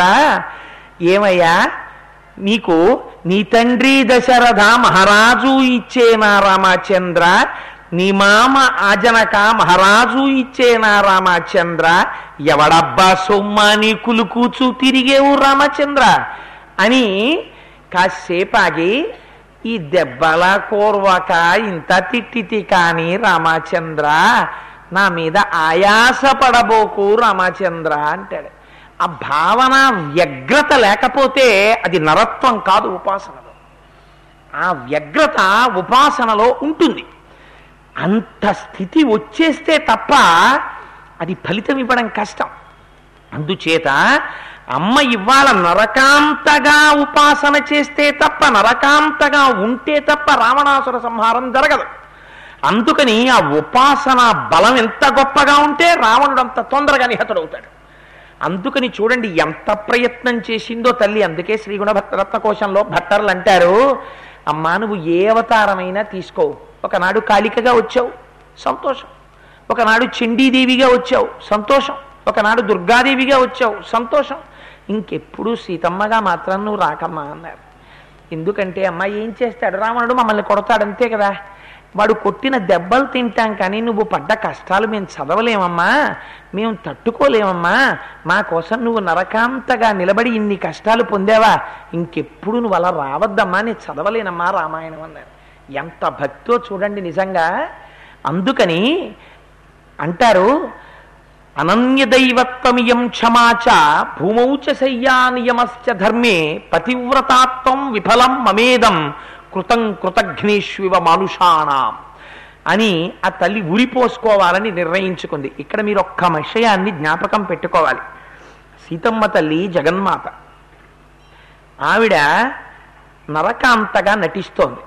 ఏమయ్యా నీకు నీ తండ్రి దశరథ మహారాజు ఇచ్చేనా రామచంద్ర నీ మామ ఆజనక మహారాజు ఇచ్చేనా రామచంద్ర ఎవడబ్బా సొమ్మాని కులుకూచు తిరిగేవు రామచంద్ర అని కాసేపాగి ఈ దెబ్బల కోర్వక ఇంత తిట్టితి కాని రామచంద్ర నా మీద ఆయాస పడబోకు రామచంద్ర అంటాడు ఆ భావన వ్యగ్రత లేకపోతే అది నరత్వం కాదు ఉపాసనలో ఆ వ్యగ్రత ఉపాసనలో ఉంటుంది అంత స్థితి వచ్చేస్తే తప్ప అది ఫలితం ఇవ్వడం కష్టం అందుచేత అమ్మ ఇవాళ నరకాంతగా ఉపాసన చేస్తే తప్ప నరకాంతగా ఉంటే తప్ప రావణాసుర సంహారం జరగదు అందుకని ఆ ఉపాసన బలం ఎంత గొప్పగా ఉంటే రావణుడు అంత తొందరగా నిహతుడవుతాడు అందుకని చూడండి ఎంత ప్రయత్నం చేసిందో తల్లి అందుకే శ్రీగుణ భట్ట రత్నకోశంలో భట్టర్లు అంటారు అమ్మా నువ్వు ఏ అవతారమైనా తీసుకో ఒకనాడు కాళికగా వచ్చావు సంతోషం ఒకనాడు చండీదేవిగా వచ్చావు సంతోషం ఒకనాడు దుర్గాదేవిగా వచ్చావు సంతోషం ఇంకెప్పుడు సీతమ్మగా మాత్రం నువ్వు రాకమ్మా అన్నారు ఎందుకంటే అమ్మ ఏం చేస్తాడు రావణుడు మమ్మల్ని కొడతాడు అంతే కదా వాడు కొట్టిన దెబ్బలు తింటాం కానీ నువ్వు పడ్డ కష్టాలు మేము చదవలేమమ్మా మేము తట్టుకోలేమమ్మా మా కోసం నువ్వు నరకాంతగా నిలబడి ఇన్ని కష్టాలు పొందావా ఇంకెప్పుడు నువ్వు అలా రావద్దమ్మా నేను చదవలేనమ్మా రామాయణం అన్నారు ఎంత భక్తో చూడండి నిజంగా అందుకని అంటారు అనన్యదైవత్వమియం క్షమాచ భూమౌచ శయ్యానియమశ్చ ధర్మే పతివ్రతాత్వం విఫలం మమేదం కృతం కృతఘ్నేష్వివ మానుషాణం అని ఆ తల్లి ఉరిపోసుకోవాలని నిర్ణయించుకుంది ఇక్కడ మీరు ఒక్క విషయాన్ని జ్ఞాపకం పెట్టుకోవాలి సీతమ్మ తల్లి జగన్మాత ఆవిడ నరకాంతగా నటిస్తోంది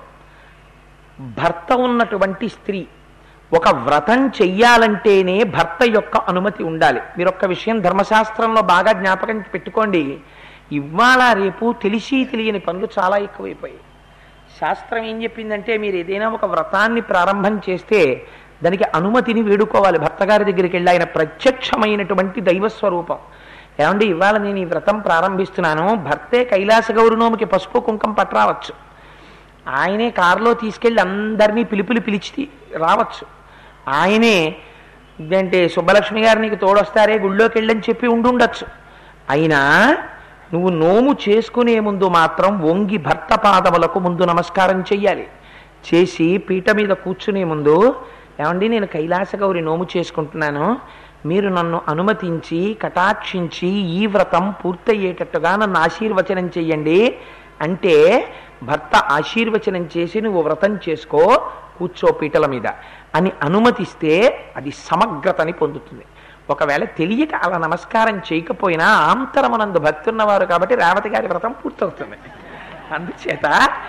భర్త ఉన్నటువంటి స్త్రీ ఒక వ్రతం చెయ్యాలంటేనే భర్త యొక్క అనుమతి ఉండాలి మీరు ఒక్క విషయం ధర్మశాస్త్రంలో బాగా జ్ఞాపకం పెట్టుకోండి ఇవాళ రేపు తెలిసి తెలియని పనులు చాలా ఎక్కువైపోయాయి శాస్త్రం ఏం చెప్పిందంటే మీరు ఏదైనా ఒక వ్రతాన్ని ప్రారంభం చేస్తే దానికి అనుమతిని వేడుకోవాలి భర్త గారి దగ్గరికి వెళ్ళి ఆయన ప్రత్యక్షమైనటువంటి దైవస్వరూపం ఏమండి ఇవాళ నేను ఈ వ్రతం ప్రారంభిస్తున్నాను భర్తే కైలాస గౌరనోమికి పసుపు కుంకం పట్టరావచ్చు ఆయనే కారులో తీసుకెళ్ళి అందరినీ పిలుపులు పిలిచి రావచ్చు ఆయనే ఇదంటే సుబ్బలక్ష్మి గారు నీకు తోడొస్తారే గుళ్ళోకి వెళ్ళని చెప్పి ఉండుండొచ్చు అయినా నువ్వు నోము చేసుకునే ముందు మాత్రం వంగి భర్త పాదములకు ముందు నమస్కారం చెయ్యాలి చేసి పీట మీద కూర్చునే ముందు ఏమండి నేను కైలాస గౌరి నోము చేసుకుంటున్నాను మీరు నన్ను అనుమతించి కటాక్షించి ఈ వ్రతం పూర్తయ్యేటట్టుగా నన్ను ఆశీర్వచనం చెయ్యండి అంటే భర్త ఆశీర్వచనం చేసి నువ్వు వ్రతం చేసుకో కూర్చో పీటల మీద అని అనుమతిస్తే అది సమగ్రతని పొందుతుంది ఒకవేళ తెలియక అలా నమస్కారం చేయకపోయినా ఆంతరమునందు భక్తి ఉన్నవారు కాబట్టి రేవతి గారి వ్రతం పూర్తవుతుంది అందుచేత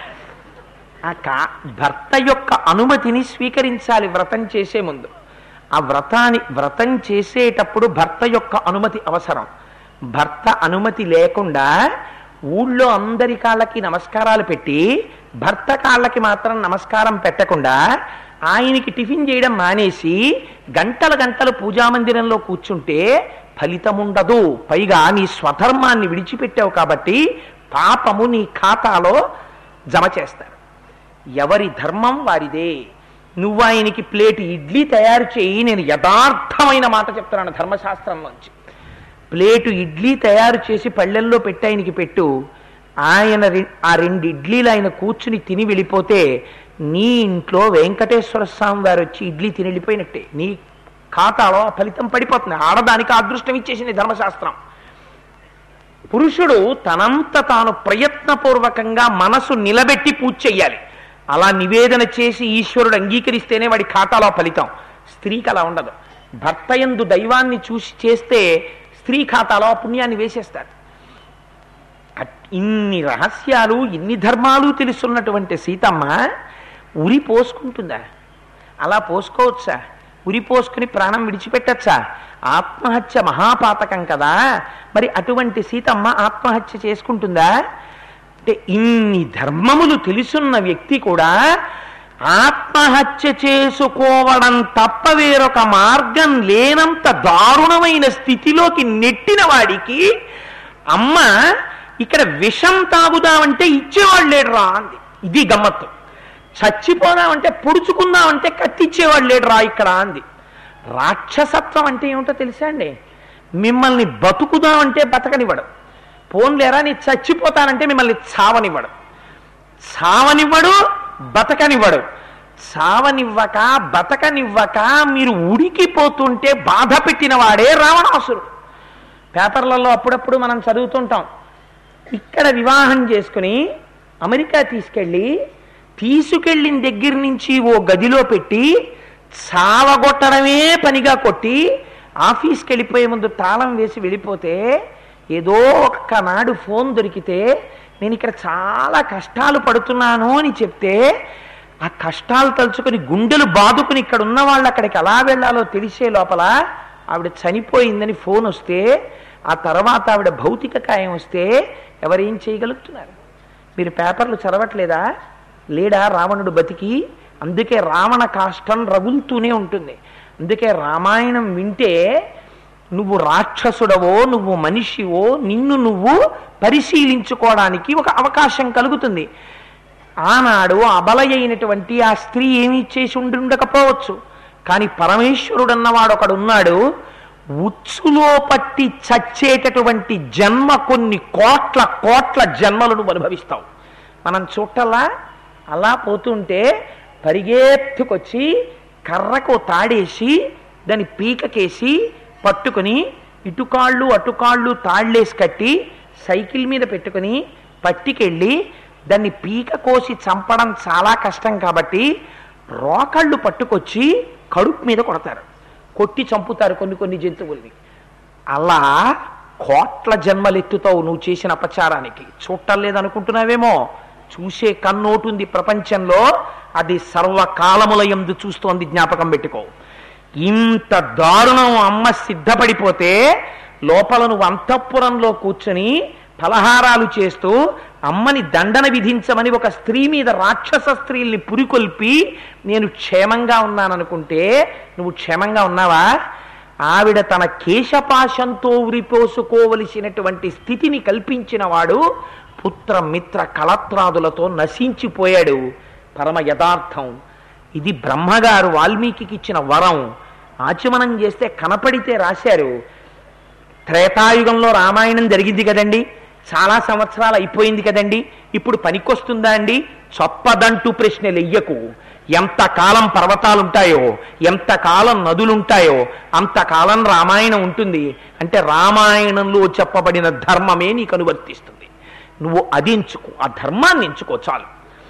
ఆ కా భర్త యొక్క అనుమతిని స్వీకరించాలి వ్రతం చేసే ముందు ఆ వ్రతాన్ని వ్రతం చేసేటప్పుడు భర్త యొక్క అనుమతి అవసరం భర్త అనుమతి లేకుండా ఊళ్ళో అందరి కాళ్ళకి నమస్కారాలు పెట్టి భర్త కాళ్ళకి మాత్రం నమస్కారం పెట్టకుండా ఆయనకి టిఫిన్ చేయడం మానేసి గంటల గంటలు పూజామందిరంలో కూర్చుంటే ఫలితం ఉండదు పైగా నీ స్వధర్మాన్ని విడిచిపెట్టావు కాబట్టి పాపము నీ ఖాతాలో జమ చేస్తారు ఎవరి ధర్మం వారిదే నువ్వు ఆయనకి ప్లేట్ ఇడ్లీ తయారు చేయి నేను యథార్థమైన మాట చెప్తున్నాను ధర్మశాస్త్రంలోంచి ప్లేటు ఇడ్లీ తయారు చేసి పళ్ళెల్లో పెట్టి ఆయనకి పెట్టు ఆయన రె- ఆ రెండు ఇడ్లీలు ఆయన కూర్చుని తిని వెళ్ళిపోతే నీ ఇంట్లో వెంకటేశ్వర స్వామి వారు వచ్చి ఇడ్లీ తిని వెళ్ళిపోయినట్టే నీ ఖాతాలో ఆ ఫలితం పడిపోతుంది ఆడదానికి ఆ అదృష్టం ఇచ్చేసింది ధర్మశాస్త్రం పురుషుడు తనంత తాను ప్రయత్నపూర్వకంగా మనసు నిలబెట్టి పూజ చెయ్యాలి అలా నివేదన చేసి ఈశ్వరుడు అంగీకరిస్తేనే వాడి ఖాతాలో ఫలితం స్త్రీకి అలా ఉండదు భర్త యందు దైవాన్ని చూసి చేస్తే స్త్రీ ఖాతాలో ఆ పుణ్యాన్ని వేసేస్తాడు అట్- ఇన్ని రహస్యాలు ఇన్ని ధర్మాలు తెలుసున్నటువంటి సీతమ్మ ఉరి పోసుకుంటుందా అలా పోసుకోవచ్చా ఉరి పోసుకుని ప్రాణం విడిచిపెట్టచ్చా ఆత్మహత్య మహాపాతకం కదా మరి అటువంటి సీతమ్మ ఆత్మహత్య చేసుకుంటుందా అంటే ఇన్ని ధర్మములు తెలుసున్న వ్యక్తి కూడా ఆత్మహత్య చేసుకోవడం తప్ప వేరొక మార్గం లేనంత దారుణమైన స్థితిలోకి నెట్టిన వాడికి అమ్మ ఇక్కడ విషం తాగుదామంటే ఇచ్చేవాళ్ళు లేడు రా అంది ఇది గమ్మత్తు చచ్చిపోదామంటే పొడుచుకుందామంటే కత్తిచ్చేవాడు లేడు రా ఇక్కడ అంది రాక్షసత్వం అంటే ఏమిటో తెలుసా అండి మిమ్మల్ని బతుకుదామంటే బతకనివ్వడు పోన్లేరా నీ చచ్చిపోతానంటే మిమ్మల్ని చావనివ్వడు చావనివ్వడు బతకనివ్వడు చావనివ్వక బతకనివ్వక మీరు ఉడికిపోతుంటే బాధ పెట్టిన వాడే రావణాసురుడు పేపర్లలో అప్పుడప్పుడు మనం చదువుతుంటాం ఇక్కడ వివాహం చేసుకుని అమెరికా తీసుకెళ్ళి తీసుకెళ్ళిన దగ్గర నుంచి ఓ గదిలో పెట్టి చావగొట్టడమే పనిగా కొట్టి ఆఫీస్కి వెళ్ళిపోయే ముందు తాళం వేసి వెళ్ళిపోతే ఏదో ఒక్కనాడు ఫోన్ దొరికితే నేను ఇక్కడ చాలా కష్టాలు పడుతున్నాను అని చెప్తే ఆ కష్టాలు తలుచుకొని గుండెలు బాదుకుని ఇక్కడ ఉన్న వాళ్ళు అక్కడికి ఎలా వెళ్ళాలో తెలిసే లోపల ఆవిడ చనిపోయిందని ఫోన్ వస్తే ఆ తర్వాత ఆవిడ భౌతిక కాయం వస్తే ఎవరేం చేయగలుగుతున్నారు మీరు పేపర్లు చదవట్లేదా లేడా రావణుడు బతికి అందుకే రావణ కాష్టం రగులుతూనే ఉంటుంది అందుకే రామాయణం వింటే నువ్వు రాక్షసుడవో నువ్వు మనిషివో నిన్ను నువ్వు పరిశీలించుకోవడానికి ఒక అవకాశం కలుగుతుంది ఆనాడు అబలయైనటువంటి ఆ స్త్రీ ఏమీ చేసి ఉండి ఉండకపోవచ్చు కానీ పరమేశ్వరుడు అన్నవాడు ఒకడు ఉన్నాడు ఉచ్చులో పట్టి చచ్చేటటువంటి జన్మ కొన్ని కోట్ల కోట్ల జన్మలను అనుభవిస్తావు మనం చూటలా అలా పోతుంటే పరిగెత్తుకొచ్చి కర్రకు తాడేసి దాని పీకకేసి పట్టుకుని ఇటుకాళ్ళు అటుకాళ్ళు తాళ్ళేసి కట్టి సైకిల్ మీద పెట్టుకుని పట్టికెళ్ళి దాన్ని పీక కోసి చంపడం చాలా కష్టం కాబట్టి రోకళ్ళు పట్టుకొచ్చి కడుపు మీద కొడతారు కొట్టి చంపుతారు కొన్ని కొన్ని జంతువుల్ని అలా కోట్ల జన్మలెత్తుతావు నువ్వు చేసిన అపచారానికి చూడటం లేదనుకుంటున్నావేమో చూసే కన్నోటుంది ప్రపంచంలో అది సర్వకాలముల ఎందు చూస్తోంది జ్ఞాపకం పెట్టుకో ఇంత దారుణం అమ్మ సిద్ధపడిపోతే లోపల నువ్వు అంతఃపురంలో కూర్చొని ఫలహారాలు చేస్తూ అమ్మని దండన విధించమని ఒక స్త్రీ మీద రాక్షస స్త్రీల్ని పురికొల్పి నేను క్షేమంగా ఉన్నాననుకుంటే నువ్వు క్షేమంగా ఉన్నావా ఆవిడ తన కేశపాశంతో ఉరిపోసుకోవలసినటువంటి స్థితిని కల్పించిన వాడు పుత్ర మిత్ర కళత్రాదులతో నశించిపోయాడు పరమ యథార్థం ఇది బ్రహ్మగారు వాల్మీకి ఇచ్చిన వరం ఆచమనం చేస్తే కనపడితే రాశారు త్రేతాయుగంలో రామాయణం జరిగింది కదండి చాలా సంవత్సరాలు అయిపోయింది కదండి ఇప్పుడు పనికొస్తుందా అండి చొప్పదంటూ ప్రశ్నలు ఎయ్యకు ఎంతకాలం పర్వతాలుంటాయో ఎంతకాలం నదులుంటాయో అంతకాలం రామాయణం ఉంటుంది అంటే రామాయణంలో చెప్పబడిన ధర్మమే నీకు అనువర్తిస్తుంది నువ్వు అది ఎంచుకో ఆ ధర్మాన్ని ఎంచుకో చాలు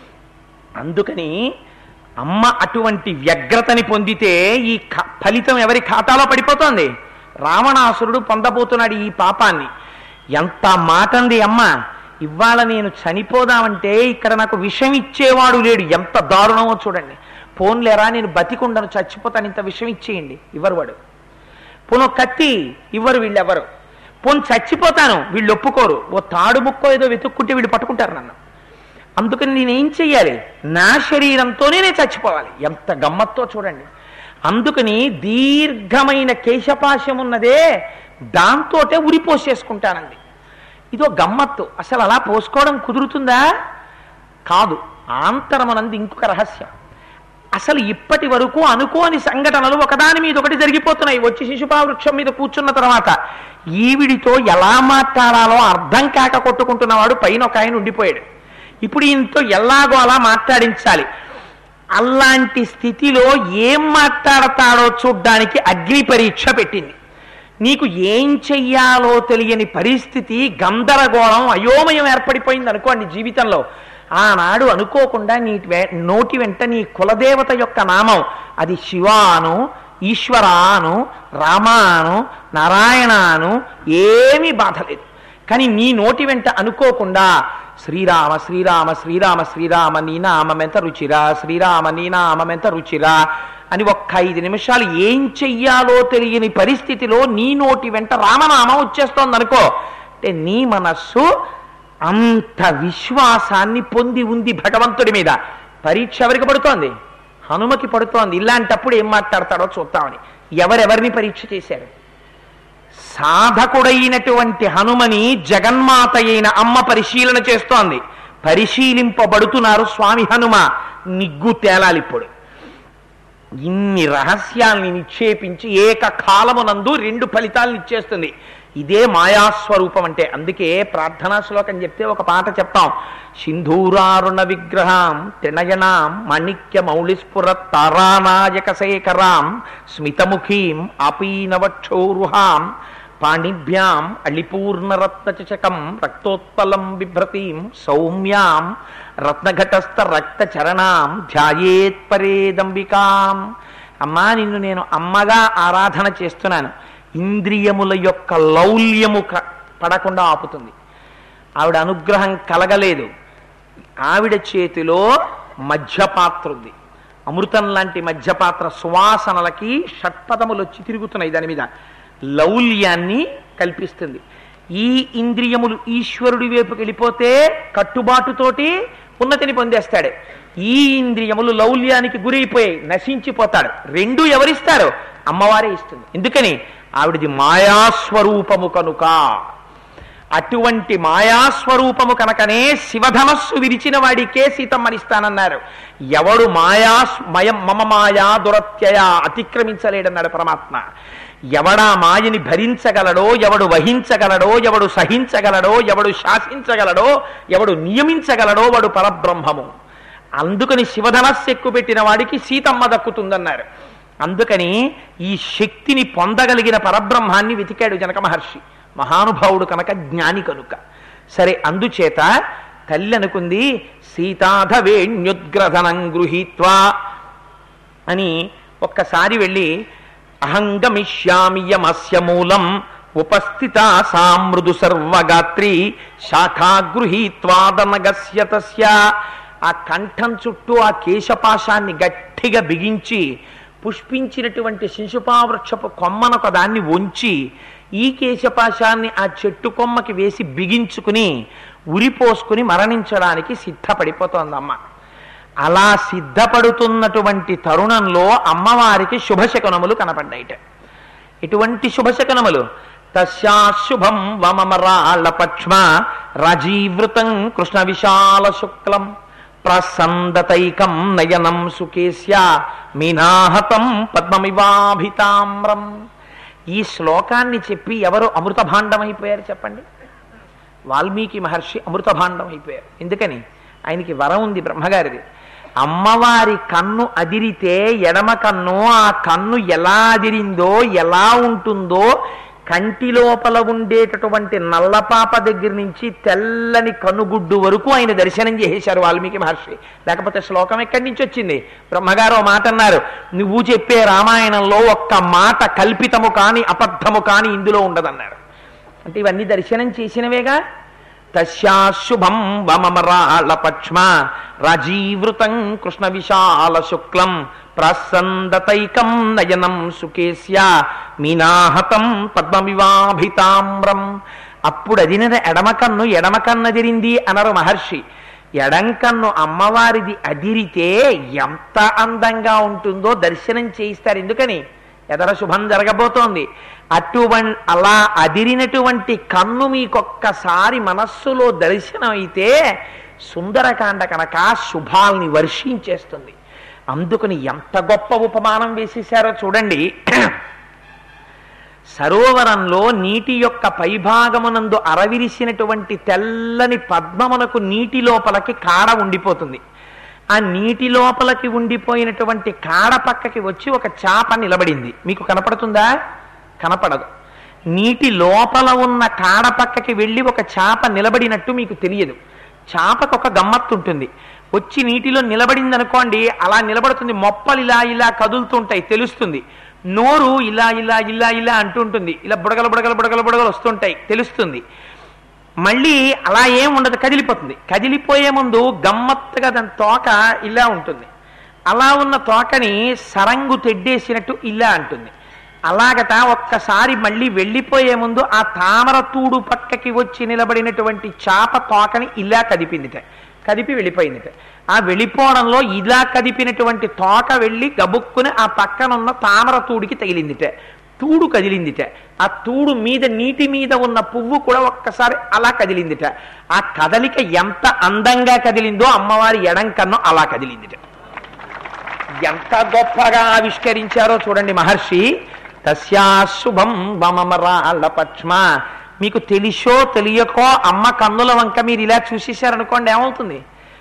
అందుకని అమ్మ అటువంటి వ్యగ్రతని పొందితే ఈ ఖ- ఫలితం ఎవరి ఖాతాలో పడిపోతోంది రావణాసురుడు పొందబోతున్నాడు ఈ పాపాన్ని ఎంత మాటంది అమ్మ ఇవాళ నేను చనిపోదామంటే ఇక్కడ నాకు విషం ఇచ్చేవాడు లేడు ఎంత దారుణమో చూడండి పోన్లేరా నేను బతికుండను చచ్చిపోతాను ఇంత విషం ఇచ్చేయండి ఇవ్వరు వాడు పోను కత్తి ఇవ్వరు వీళ్ళెవరు పోను చచ్చిపోతాను వీళ్ళు ఒప్పుకోరు ఓ తాడు ముక్కో ఏదో వెతుక్కుంటే వీళ్ళు పట్టుకుంటారు నన్ను అందుకని నేనేం చెయ్యాలి నా శరీరంతోనే నేను చచ్చిపోవాలి ఎంత గమ్మత్తో చూడండి అందుకని దీర్ఘమైన కేశపాశం ఉన్నదే దాంతోటే ఉరిపోసేసుకుంటానండి ఇదో గమ్మత్తు అసలు అలా పోసుకోవడం కుదురుతుందా కాదు ఆంతరమనంది ఇంకొక రహస్యం అసలు ఇప్పటి వరకు అనుకోని సంఘటనలు ఒకదాని మీద ఒకటి జరిగిపోతున్నాయి వచ్చి శిశుపావృక్షం మీద కూర్చున్న తర్వాత ఈవిడితో ఎలా మాట్లాడాలో అర్థం కాక కొట్టుకుంటున్నవాడు పైన ఒక ఆయన ఉండిపోయాడు ఇప్పుడు ఈయనతో ఎలాగో అలా మాట్లాడించాలి అలాంటి స్థితిలో ఏం మాట్లాడతాడో చూడ్డానికి అగ్ని పరీక్ష పెట్టింది నీకు ఏం చెయ్యాలో తెలియని పరిస్థితి గందరగోళం అయోమయం ఏర్పడిపోయింది అనుకోండి జీవితంలో ఆనాడు అనుకోకుండా నీ వె- నోటి వెంట నీ కులదేవత యొక్క నామం అది శివాను ఈశ్వరాను రామాను నారాయణాను ఏమీ బాధ లేదు కానీ నీ నోటి వెంట అనుకోకుండా శ్రీరామ శ్రీరామ శ్రీరామ శ్రీరామ నీ నామెంత రుచిరా శ్రీరామ నీ నామెంత రుచిరా అని ఒక్క ఐదు నిమిషాలు ఏం చెయ్యాలో తెలియని పరిస్థితిలో నీ నోటి వెంట రామనామం వచ్చేస్తోంది అనుకో అంటే నీ మనస్సు అంత విశ్వాసాన్ని పొంది ఉంది భగవంతుడి మీద పరీక్ష ఎవరికి పడుతోంది హనుమకి పడుతోంది ఇలాంటప్పుడు ఏం మాట్లాడతాడో చూద్దామని ఎవరెవరిని పరీక్ష చేశారు సాధకుడైనటువంటి హనుమని జగన్మాత అయిన అమ్మ పరిశీలన చేస్తోంది పరిశీలింపబడుతున్నారు స్వామి హనుమ నిగ్గు తేలాలి ఇప్పుడు ఇన్ని రహస్యాల్ని నిక్షేపించి ఏకకాలమునందు రెండు ఫలితాలను ఇచ్చేస్తుంది ఇదే మాయాస్వరూపం అంటే అందుకే ప్రార్థనా శ్లోకం చెప్తే ఒక పాట చెప్తాం సింధూరారుణ విగ్రహం త్రినయనాం మాణిక్య మౌళిస్ఫుర తారానాయక శేఖరాం స్మితముఖీం ఆపీనవక్షోరుహాం పాణిభ్యాం అళిపూర్ణరత్నచకం రక్తోత్పలం బిభ్రతీం సౌమ్యాం రత్నఘటస్థ రక్త చరణాం ధ్యాయేత్ పరేదంబికాం అమ్మా నిన్ను నేను అమ్మగా ఆరాధన చేస్తున్నాను ఇంద్రియముల యొక్క లౌల్యము క- పడకుండా ఆపుతుంది ఆవిడ అనుగ్రహం కలగలేదు ఆవిడ చేతిలో మధ్యపాత్ర ఉంది అమృతం లాంటి మధ్యపాత్ర సువాసనలకి షట్పదములు వచ్చి తిరుగుతున్నాయి దాని మీద లౌల్యాన్ని కల్పిస్తుంది ఈ ఇంద్రియములు ఈశ్వరుడి వైపుకి వెళ్ళిపోతే కట్టుబాటుతోటి ఉన్నతిని పొందేస్తాడు ఈ ఇంద్రియములు లౌల్యానికి గురైపోయాయి నశించిపోతాడు రెండు ఎవరిస్తారు అమ్మవారే ఇస్తుంది ఎందుకని ఆవిడది మాయాస్వరూపము కనుక అటువంటి మాయాస్వరూపము కనుకనే శివధనస్సు విరిచిన వాడికే సీతమ్మనిస్తానన్నారు ఎవడు మాయా మయం మమ మాయా దురత్యయ అతిక్రమించలేడన్నాడు పరమాత్మ ఎవడా మాయని భరించగలడో ఎవడు వహించగలడో ఎవడు సహించగలడో ఎవడు శాసించగలడో ఎవడు నియమించగలడో వాడు పరబ్రహ్మము అందుకని శివధనస్సు ఎక్కుపెట్టిన వాడికి సీతమ్మ దక్కుతుందన్నారు అందుకని ఈ శక్తిని పొందగలిగిన పరబ్రహ్మాన్ని వెతికాడు జనక మహర్షి మహానుభావుడు కనుక జ్ఞాని కనుక సరే అందుచేత తల్లి అనుకుంది సీతాధవేణ్యుద్గ్రధనం గృహీత్వా అని ఒక్కసారి వెళ్ళి అహంగమిష్యామి యమస్య మూలం ఉపస్థిత సామృదు సర్వగాత్రి శాఖాగృహీత్వాదనగస్య తస్య ఆ కంఠం చుట్టూ ఆ కేశపాశాన్ని గట్టిగా బిగించి పుష్పించినటువంటి శిశుపావృక్షపు కొమ్మనొక దాన్ని వంచి ఈ కేశపాశాన్ని ఆ చెట్టు కొమ్మకి వేసి బిగించుకుని ఉరిపోసుకుని మరణించడానికి సిద్ధపడిపోతోందమ్మ అలా సిద్ధపడుతున్నటువంటి తరుణంలో అమ్మవారికి శుభశకునములు కనపడ్డాయిట ఎటువంటి శుభశకనములు తస్యాశుభం వమమరాళ పక్ష్మ రజీవృతం కృష్ణ విశాల శుక్లం ప్రసందతైకం నయనం సుకేశ్య మీనాహతం పద్మమివాభితామ్రం ఈ శ్లోకాన్ని చెప్పి ఎవరు అమృత భాండమైపోయారు చెప్పండి వాల్మీకి మహర్షి అమృత భాండం అయిపోయారు ఎందుకని ఆయనకి వరం ఉంది బ్రహ్మగారిది అమ్మవారి కన్ను అదిరితే ఎడమ కన్ను ఆ కన్ను ఎలా అదిరిందో ఎలా ఉంటుందో కంటి లోపల ఉండేటటువంటి నల్లపాప దగ్గర నుంచి తెల్లని కనుగుడ్డు వరకు ఆయన దర్శనం చేసేశారు వాల్మీకి మహర్షి లేకపోతే శ్లోకం ఎక్కడి నుంచి వచ్చింది బ్రహ్మగారు ఓ మాట అన్నారు నువ్వు చెప్పే రామాయణంలో ఒక్క మాట కల్పితము కాని అబద్ధము కాని ఇందులో ఉండదన్నారు అంటే ఇవన్నీ దర్శనం చేసినవేగా తస్యాశుభం వమమరాళ పక్ష్మ రజీవృతం కృష్ణ విశాల శుక్లం ప్రసందతైకం నయనం సుకేశ్య మీనాహతం పద్మమివాభితామ్రం అప్పుడు అదిన ఎడమ కన్ను ఎడమ కన్ను అదిరింది అనరు మహర్షి ఎడం కన్ను అమ్మవారిది అదిరితే ఎంత అందంగా ఉంటుందో దర్శనం చేయిస్తారు ఎందుకని ఎదర శుభం జరగబోతోంది అటువన్ అలా అదిరినటువంటి కన్ను మీకొక్కసారి మనస్సులో దర్శనం అయితే సుందరకాండ కనుక శుభాల్ని వర్షించేస్తుంది అందుకని ఎంత గొప్ప ఉపమానం వేసేశారో చూడండి సరోవరంలో నీటి యొక్క పైభాగమునందు అరవిరిసినటువంటి తెల్లని పద్మమునకు నీటి లోపలికి కాడ ఉండిపోతుంది ఆ నీటి లోపలికి ఉండిపోయినటువంటి కాడ పక్కకి వచ్చి ఒక చాప నిలబడింది మీకు కనపడుతుందా కనపడదు నీటి లోపల ఉన్న కాడ పక్కకి వెళ్ళి ఒక చాప నిలబడినట్టు మీకు తెలియదు చాపకు ఒక గమ్మత్తు ఉంటుంది వచ్చి నీటిలో నిలబడింది అనుకోండి అలా నిలబడుతుంది మొప్పలు ఇలా ఇలా కదులుతుంటాయి తెలుస్తుంది నోరు ఇలా ఇలా ఇలా ఇలా అంటుంటుంది ఇలా బుడగలు బుడగలు బుడగలు బుడగలు వస్తుంటాయి తెలుస్తుంది మళ్ళీ అలా ఏం ఉండదు కదిలిపోతుంది కదిలిపోయే ముందు గమ్మత్తుగా దాని తోక ఇలా ఉంటుంది అలా ఉన్న తోకని సరంగు తెడ్డేసినట్టు ఇలా అంటుంది అలాగట ఒక్కసారి మళ్ళీ వెళ్ళిపోయే ముందు ఆ తామర తూడు పక్కకి వచ్చి నిలబడినటువంటి చాప తోకని ఇలా కదిపిందిట కదిపి వెళ్ళిపోయిందిట ఆ వెళ్ళిపోవడంలో ఇలా కదిపినటువంటి తోక వెళ్ళి గబుక్కుని ఆ పక్కనున్న తామర తూడికి తగిలిందిట తూడు కదిలిందిట ఆ తూడు మీద నీటి మీద ఉన్న పువ్వు కూడా ఒక్కసారి అలా కదిలిందిట ఆ కదలిక ఎంత అందంగా కదిలిందో అమ్మవారి ఎడం కన్ను అలా కదిలిందిట ఎంత గొప్పగా ఆవిష్కరించారో చూడండి మహర్షి తస్యాశుభం వమమరాళ్ళ పక్ష్మ మీకు తెలిసో తెలియకో అమ్మ కన్నుల వంక మీరు ఇలా చూసేశారనుకోండి ఏమవుతుంది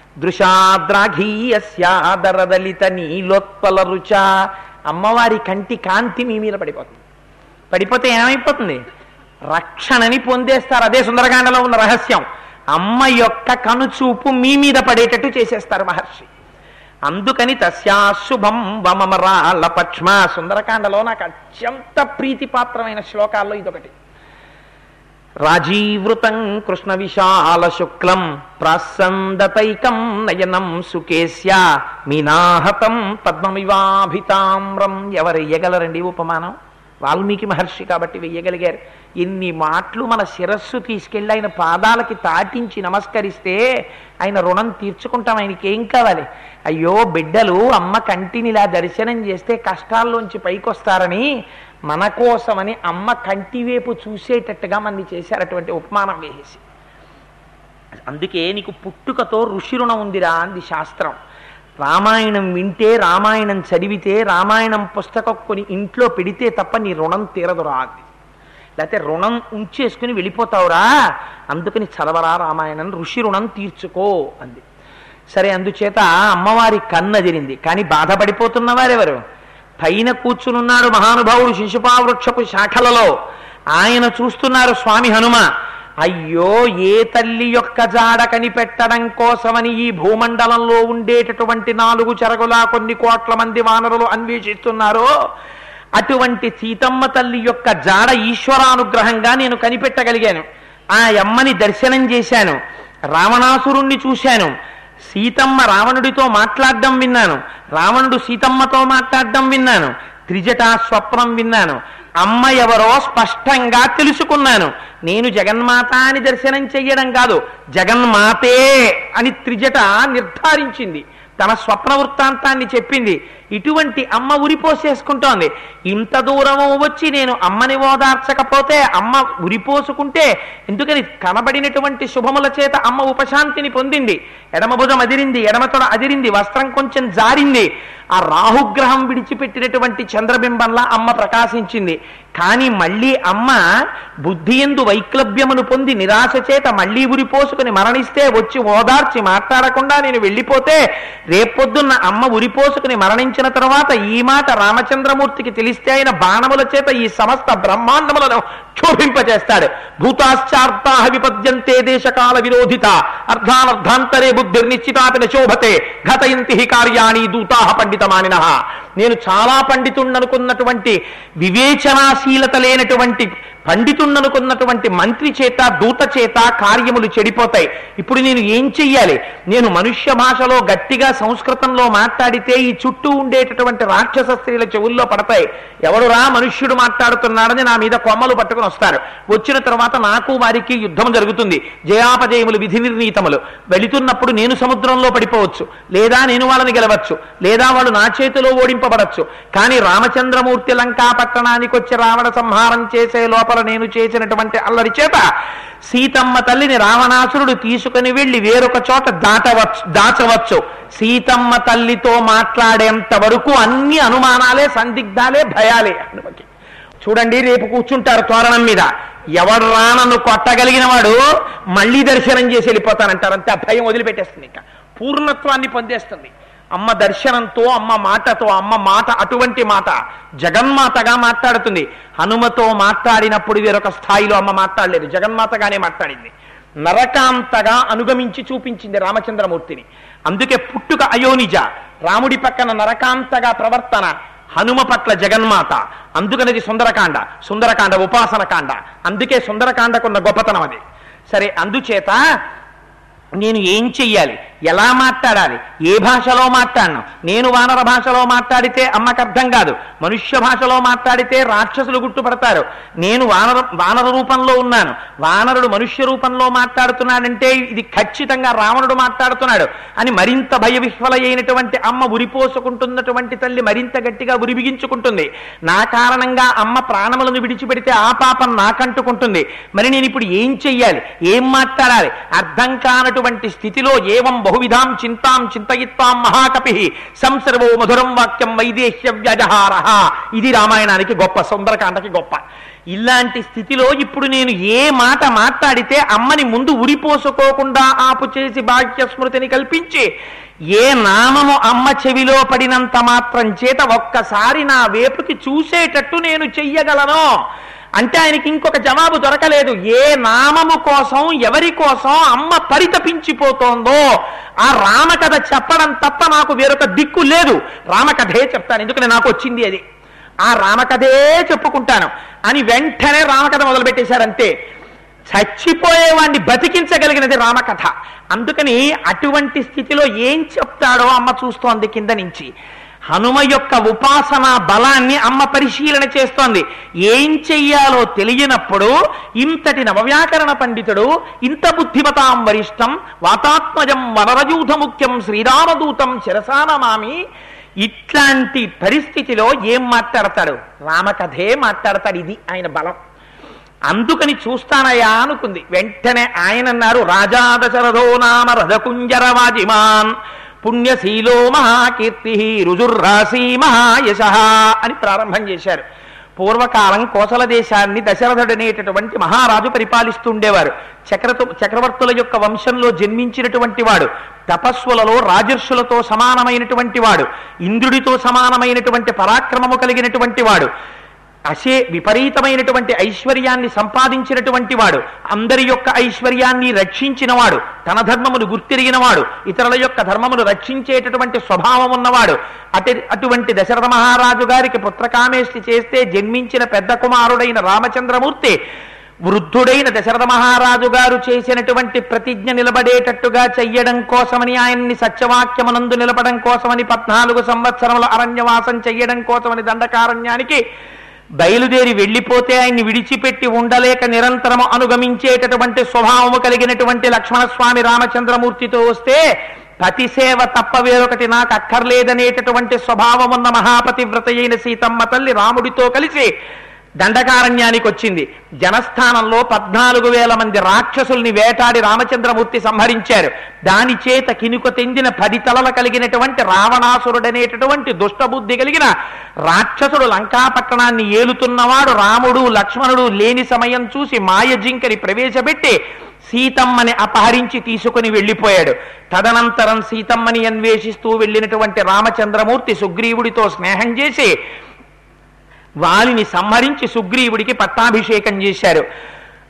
దృశాద్రాఘీయస్యాదరదలిత నీలోత్పల రుచ అమ్మవారి కంటి కాంతి మీ మీద పడిపోతుంది పడిపోతే ఏమైపోతుంది రక్షణని పొందేస్తారు అదే సుందరకాండలో ఉన్న రహస్యం అమ్మ యొక్క కనుచూపు మీ మీద పడేటట్టు చేసేస్తారు మహర్షి అందుకని తస్యాశుభం వమమరాళ్ళ పక్ష్మ సుందరకాండలో నాకు అత్యంత ప్రీతిపాత్రమైన శ్లోకాల్లో ఇదొకటి రాజీవృతం కృష్ణ విశాల శుక్లం ప్రాసందతైకం నయనం సుకేశ్య మీనాహతం పద్మమివాభితామ్రం ఎవరు వెయ్యగలరండి ఉపమానం వాల్మీకి మహర్షి కాబట్టి వెయ్యగలిగారు ఎన్ని మాటలు మన శిరస్సు తీసుకెళ్ళి ఆయన పాదాలకి తాటించి నమస్కరిస్తే ఆయన రుణం తీర్చుకుంటాం ఆయనకి ఏం కావాలి అయ్యో బిడ్డలు అమ్మ కంటిని ఇలా దర్శనం చేస్తే కష్టాల్లోంచి పైకొస్తారని మన కోసమని అమ్మ కంటి వైపు చూసేటట్టుగా మంది చేశారు అటువంటి ఉపమానం వేసేసి అందుకే నీకు పుట్టుకతో ఋషి రుణం ఉందిరా అంది శాస్త్రం రామాయణం వింటే రామాయణం చదివితే రామాయణం పుస్తకం కొని ఇంట్లో పెడితే తప్ప నీ రుణం తీరదురా అంది లేకపోతే రుణం ఉంచేసుకుని వెళ్ళిపోతావురా అందుకని చదవరా రామాయణం ఋషి రుణం తీర్చుకో అంది సరే అందుచేత అమ్మవారి కన్నదిరింది కానీ బాధపడిపోతున్న వారెవరు పైన కూర్చునున్నాడు మహానుభావుడు శిశుపావృక్షపు శాఖలలో ఆయన చూస్తున్నారు స్వామి హనుమ అయ్యో ఏ తల్లి యొక్క జాడ కనిపెట్టడం కోసమని ఈ భూమండలంలో ఉండేటటువంటి నాలుగు చెరగులా కొన్ని కోట్ల మంది వానరులు అన్వేషిస్తున్నారో అటువంటి సీతమ్మ తల్లి యొక్క జాడ ఈశ్వరానుగ్రహంగా నేను కనిపెట్టగలిగాను ఆ అమ్మని దర్శనం చేశాను రావణాసురుణ్ణి చూశాను సీతమ్మ రావణుడితో మాట్లాడడం విన్నాను రావణుడు సీతమ్మతో మాట్లాడడం విన్నాను త్రిజటా స్వప్నం విన్నాను అమ్మ ఎవరో స్పష్టంగా తెలుసుకున్నాను నేను జగన్మాత అని దర్శనం చెయ్యడం కాదు జగన్మాతే అని త్రిజట నిర్ధారించింది తన స్వప్న వృత్తాంతాన్ని చెప్పింది ఇటువంటి అమ్మ ఉరిపోసేసుకుంటోంది ఇంత దూరము వచ్చి నేను అమ్మని ఓదార్చకపోతే అమ్మ ఉరిపోసుకుంటే ఎందుకని కనబడినటువంటి శుభముల చేత అమ్మ ఉపశాంతిని పొందింది ఎడమ భుజం అదిరింది ఎడమ తొడ అదిరింది వస్త్రం కొంచెం జారింది ఆ రాహుగ్రహం విడిచిపెట్టినటువంటి చంద్రబింబంలా అమ్మ ప్రకాశించింది కానీ మళ్ళీ అమ్మ బుద్ధి ఎందు వైక్లభ్యమును పొంది నిరాశ చేత మళ్ళీ ఉరిపోసుకుని మరణిస్తే వచ్చి ఓదార్చి మాట్లాడకుండా నేను వెళ్ళిపోతే రేపొద్దున్న అమ్మ ఉరిపోసుకుని మరణించిన తర్వాత ఈ మాట రామచంద్రమూర్తికి తెలిస్తే ఆయన బాణముల చేత ఈ సమస్త బ్రహ్మాండములను క్షోభింపజేస్తాడు భూతాశ్చార్తా విపద్యంతే దేశకాల విరోధిత అర్ధానర్ధాంతరే బుద్ధిర్నిశ్చితాపిన శోభతే ఘతయంతి హి కార్యాణి దూతాహ పండితమానిన నేను చాలా పండితుండనుకున్నటువంటి వివేచనాశీలత లేనటువంటి పండితుండనుకున్నటువంటి మంత్రి చేత దూత చేత కార్యములు చెడిపోతాయి ఇప్పుడు నేను ఏం చెయ్యాలి నేను మనుష్య భాషలో గట్టిగా సంస్కృతంలో మాట్లాడితే ఈ చుట్టూ ఉండేటటువంటి రాక్షస స్త్రీల చెవుల్లో పడతాయి ఎవడురా మనుష్యుడు మాట్లాడుతున్నాడని నా మీద కొమ్మలు పట్టుకుని వస్తారు వచ్చిన తర్వాత నాకు వారికి యుద్ధం జరుగుతుంది జయాపజయములు విధి నిర్ణీతములు వెళుతున్నప్పుడు నేను సముద్రంలో పడిపోవచ్చు లేదా నేను వాళ్ళని గెలవచ్చు లేదా వాళ్ళు నా చేతిలో ఓడింపబడచ్చు కానీ రామచంద్రమూర్తి లంకా పట్టణానికి వచ్చి రావణ సంహారం చేసే లోపల నేను చేసినటువంటి అల్లరి చేత సీతమ్మ తల్లిని రావణాసురుడు తీసుకుని వెళ్లి వేరొక చోట దాటవచ్చు దాచవచ్చు సీతమ్మ తల్లితో మాట్లాడేంత వరకు అన్ని అనుమానాలే సందిగ్ధాలే భయాలే హనుమకి చూడండి రేపు కూర్చుంటారు తోరణం మీద ఎవడు రా నన్ను కొట్టగలిగిన వాడు మళ్ళీ దర్శనం చేసి వెళ్ళిపోతానంటారు అంతే ఆ భయం వదిలిపెట్టేస్తుంది ఇంకా పూర్ణత్వాన్ని పొందేస్తుంది అమ్మ దర్శనంతో అమ్మ మాటతో అమ్మ మాట అటువంటి మాట జగన్మాతగా మాట్లాడుతుంది హనుమతో మాట్లాడినప్పుడు వేరొక స్థాయిలో అమ్మ మాట్లాడలేదు జగన్మాతగానే మాట్లాడింది నరకాంతగా అనుగమించి చూపించింది రామచంద్రమూర్తిని అందుకే పుట్టుక అయోనిజ రాముడి పక్కన నరకాంతగా ప్రవర్తన హనుమ పట్ల జగన్మాత అందుకనేది సుందరకాండ సుందరకాండ ఉపాసన కాండ అందుకే సుందరకాండకున్న గొప్పతనం అది సరే అందుచేత నేను ఏం చెయ్యాలి ఎలా మాట్లాడాలి ఏ భాషలో మాట్లాడను నేను వానర భాషలో మాట్లాడితే అమ్మకు అర్థం కాదు మనుష్య భాషలో మాట్లాడితే రాక్షసులు గుర్తుపడతారు నేను వానర వానర రూపంలో ఉన్నాను వానరుడు మనుష్య రూపంలో మాట్లాడుతున్నాడంటే ఇది ఖచ్చితంగా రావణుడు మాట్లాడుతున్నాడు అని మరింత భయ విహ్వలైనటువంటి అమ్మ ఉరిపోసుకుంటున్నటువంటి తల్లి మరింత గట్టిగా ఉరిబిగించుకుంటుంది నా కారణంగా అమ్మ ప్రాణములను విడిచిపెడితే ఆ పాపం నాకంటుకుంటుంది మరి నేను ఇప్పుడు ఏం చెయ్యాలి ఏం మాట్లాడాలి అర్థం కానటువంటి స్థితిలో ఏవం బహువిధాం చింతాం చింతయిత్వాం మహాకపి సంసర్వో మధురం వాక్యం వైదేహ్య వ్యజహార ఇది రామాయణానికి గొప్ప సుందరకాండకి గొప్ప ఇలాంటి స్థితిలో ఇప్పుడు నేను ఏ మాట మాట్లాడితే అమ్మని ముందు ఉరిపోసుకోకుండా ఆపు చేసి బాహ్య స్మృతిని కల్పించి ఏ నామము అమ్మ చెవిలో పడినంత మాత్రం చేత ఒక్కసారి నా వేపుకి చూసేటట్టు నేను చెయ్యగలను అంటే ఆయనకి ఇంకొక జవాబు దొరకలేదు ఏ నామము కోసం ఎవరి కోసం అమ్మ పరితపించిపోతోందో ఆ రామకథ చెప్పడం తప్ప నాకు వేరొక దిక్కు లేదు రామకథే చెప్తాను ఎందుకని నాకు వచ్చింది అది ఆ రామకథే చెప్పుకుంటాను అని వెంటనే రామకథ మొదలుపెట్టేశారంతే చచ్చిపోయేవాడిని బతికించగలిగినది రామకథ అందుకని అటువంటి స్థితిలో ఏం చెప్తాడో అమ్మ చూస్తోంది కింద నుంచి హనుమ యొక్క ఉపాసన బలాన్ని అమ్మ పరిశీలన చేస్తోంది ఏం చెయ్యాలో తెలియనప్పుడు ఇంతటి నవవ్యాకరణ పండితుడు ఇంత బుద్ధిమతాం వరిష్టం వాతాత్మజం వనరజూధ ముఖ్యం శ్రీరామదూతం శిరసానమామి ఇట్లాంటి పరిస్థితిలో ఏం మాట్లాడతాడు రామకథే మాట్లాడతాడు ఇది ఆయన బలం అందుకని చూస్తానయా అనుకుంది వెంటనే ఆయన అన్నారు రాజా దశరథో నామ రథకుంజర వాజిమాన్ పుణ్యశీలో మహాకీర్తి రుజుర్రాశి మహాయశ అని ప్రారంభం చేశారు పూర్వకాలం కోసల దేశాన్ని దశరథుడనేటటువంటి మహారాజు పరిపాలిస్తుండేవారు చక్రతు చక్రవర్తుల యొక్క వంశంలో జన్మించినటువంటి వాడు తపస్సులలో రాజర్షులతో సమానమైనటువంటి వాడు ఇంద్రుడితో సమానమైనటువంటి పరాక్రమము కలిగినటువంటి వాడు అసే విపరీతమైనటువంటి ఐశ్వర్యాన్ని సంపాదించినటువంటి వాడు అందరి యొక్క ఐశ్వర్యాన్ని రక్షించినవాడు తన ధర్మమును గుర్తిరిగినవాడు ఇతరుల యొక్క ధర్మమును రక్షించేటటువంటి స్వభావం ఉన్నవాడు అటు అటువంటి దశరథ మహారాజు గారికి పుత్రకామేష్టి చేస్తే జన్మించిన పెద్ద కుమారుడైన రామచంద్రమూర్తి వృద్ధుడైన దశరథ మహారాజు గారు చేసినటువంటి ప్రతిజ్ఞ నిలబడేటట్టుగా చెయ్యడం కోసమని ఆయన్ని సత్యవాక్యమునందు నిలపడం కోసమని పద్నాలుగు సంవత్సరముల అరణ్యవాసం చెయ్యడం కోసమని దండకారణ్యానికి బయలుదేరి వెళ్ళిపోతే ఆయన్ని విడిచిపెట్టి ఉండలేక నిరంతరము అనుగమించేటటువంటి స్వభావము కలిగినటువంటి లక్ష్మణస్వామి రామచంద్రమూర్తితో వస్తే పతి సేవ తప్ప వేరొకటి నాకు అక్కర్లేదనేటటువంటి స్వభావం ఉన్న మహాపతివ్రత అయిన సీతమ్మ తల్లి రాముడితో కలిసి దండకారణ్యానికి వచ్చింది జనస్థానంలో పద్నాలుగు వేల మంది రాక్షసుల్ని వేటాడి రామచంద్రమూర్తి సంహరించారు దాని చేత కినుక తెందిన పది తలల కలిగినటువంటి రావణాసురుడనేటటువంటి దుష్టబుద్ధి కలిగిన రాక్షసుడు లంకాపట్టణాన్ని ఏలుతున్నవాడు రాముడు లక్ష్మణుడు లేని సమయం చూసి మాయ జింకని ప్రవేశపెట్టి సీతమ్మని అపహరించి తీసుకుని వెళ్ళిపోయాడు తదనంతరం సీతమ్మని అన్వేషిస్తూ వెళ్ళినటువంటి రామచంద్రమూర్తి సుగ్రీవుడితో స్నేహం చేసి వాలిని సంహరించి సుగ్రీవుడికి పట్టాభిషేకం చేశారు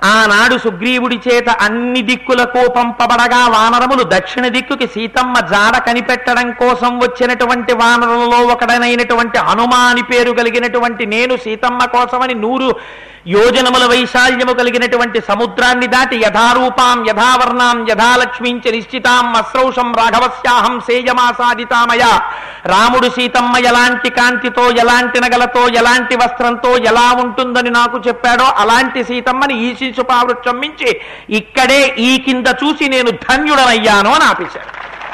ఆనాడు సుగ్రీవుడి చేత అన్ని దిక్కులకు పంపబడగా వానరములు దక్షిణ దిక్కుకి సీతమ్మ జాడ కనిపెట్టడం కోసం వచ్చినటువంటి వానరులలో ఒకడనైనటువంటి హనుమాని పేరు కలిగినటువంటి నేను సీతమ్మ కోసమని నూరు యోజనముల వైశాల్యము కలిగినటువంటి సముద్రాన్ని దాటి యథారూపాం యథావర్ణాం యథాలక్ష్మీంచ నిశ్చితాం అస్రౌషం రాఘవస్యాహం సేయమాసాదితామయ రాముడు సీతమ్మ ఎలాంటి కాంతితో ఎలాంటి నగలతో ఎలాంటి వస్త్రంతో ఎలా ఉంటుందని నాకు చెప్పాడో అలాంటి సీతమ్మని ఈ శిశుపావృక్షం మించి ఇక్కడే ఈ కింద చూసి నేను ధన్యుడనయ్యాను అని ఆపేశాడు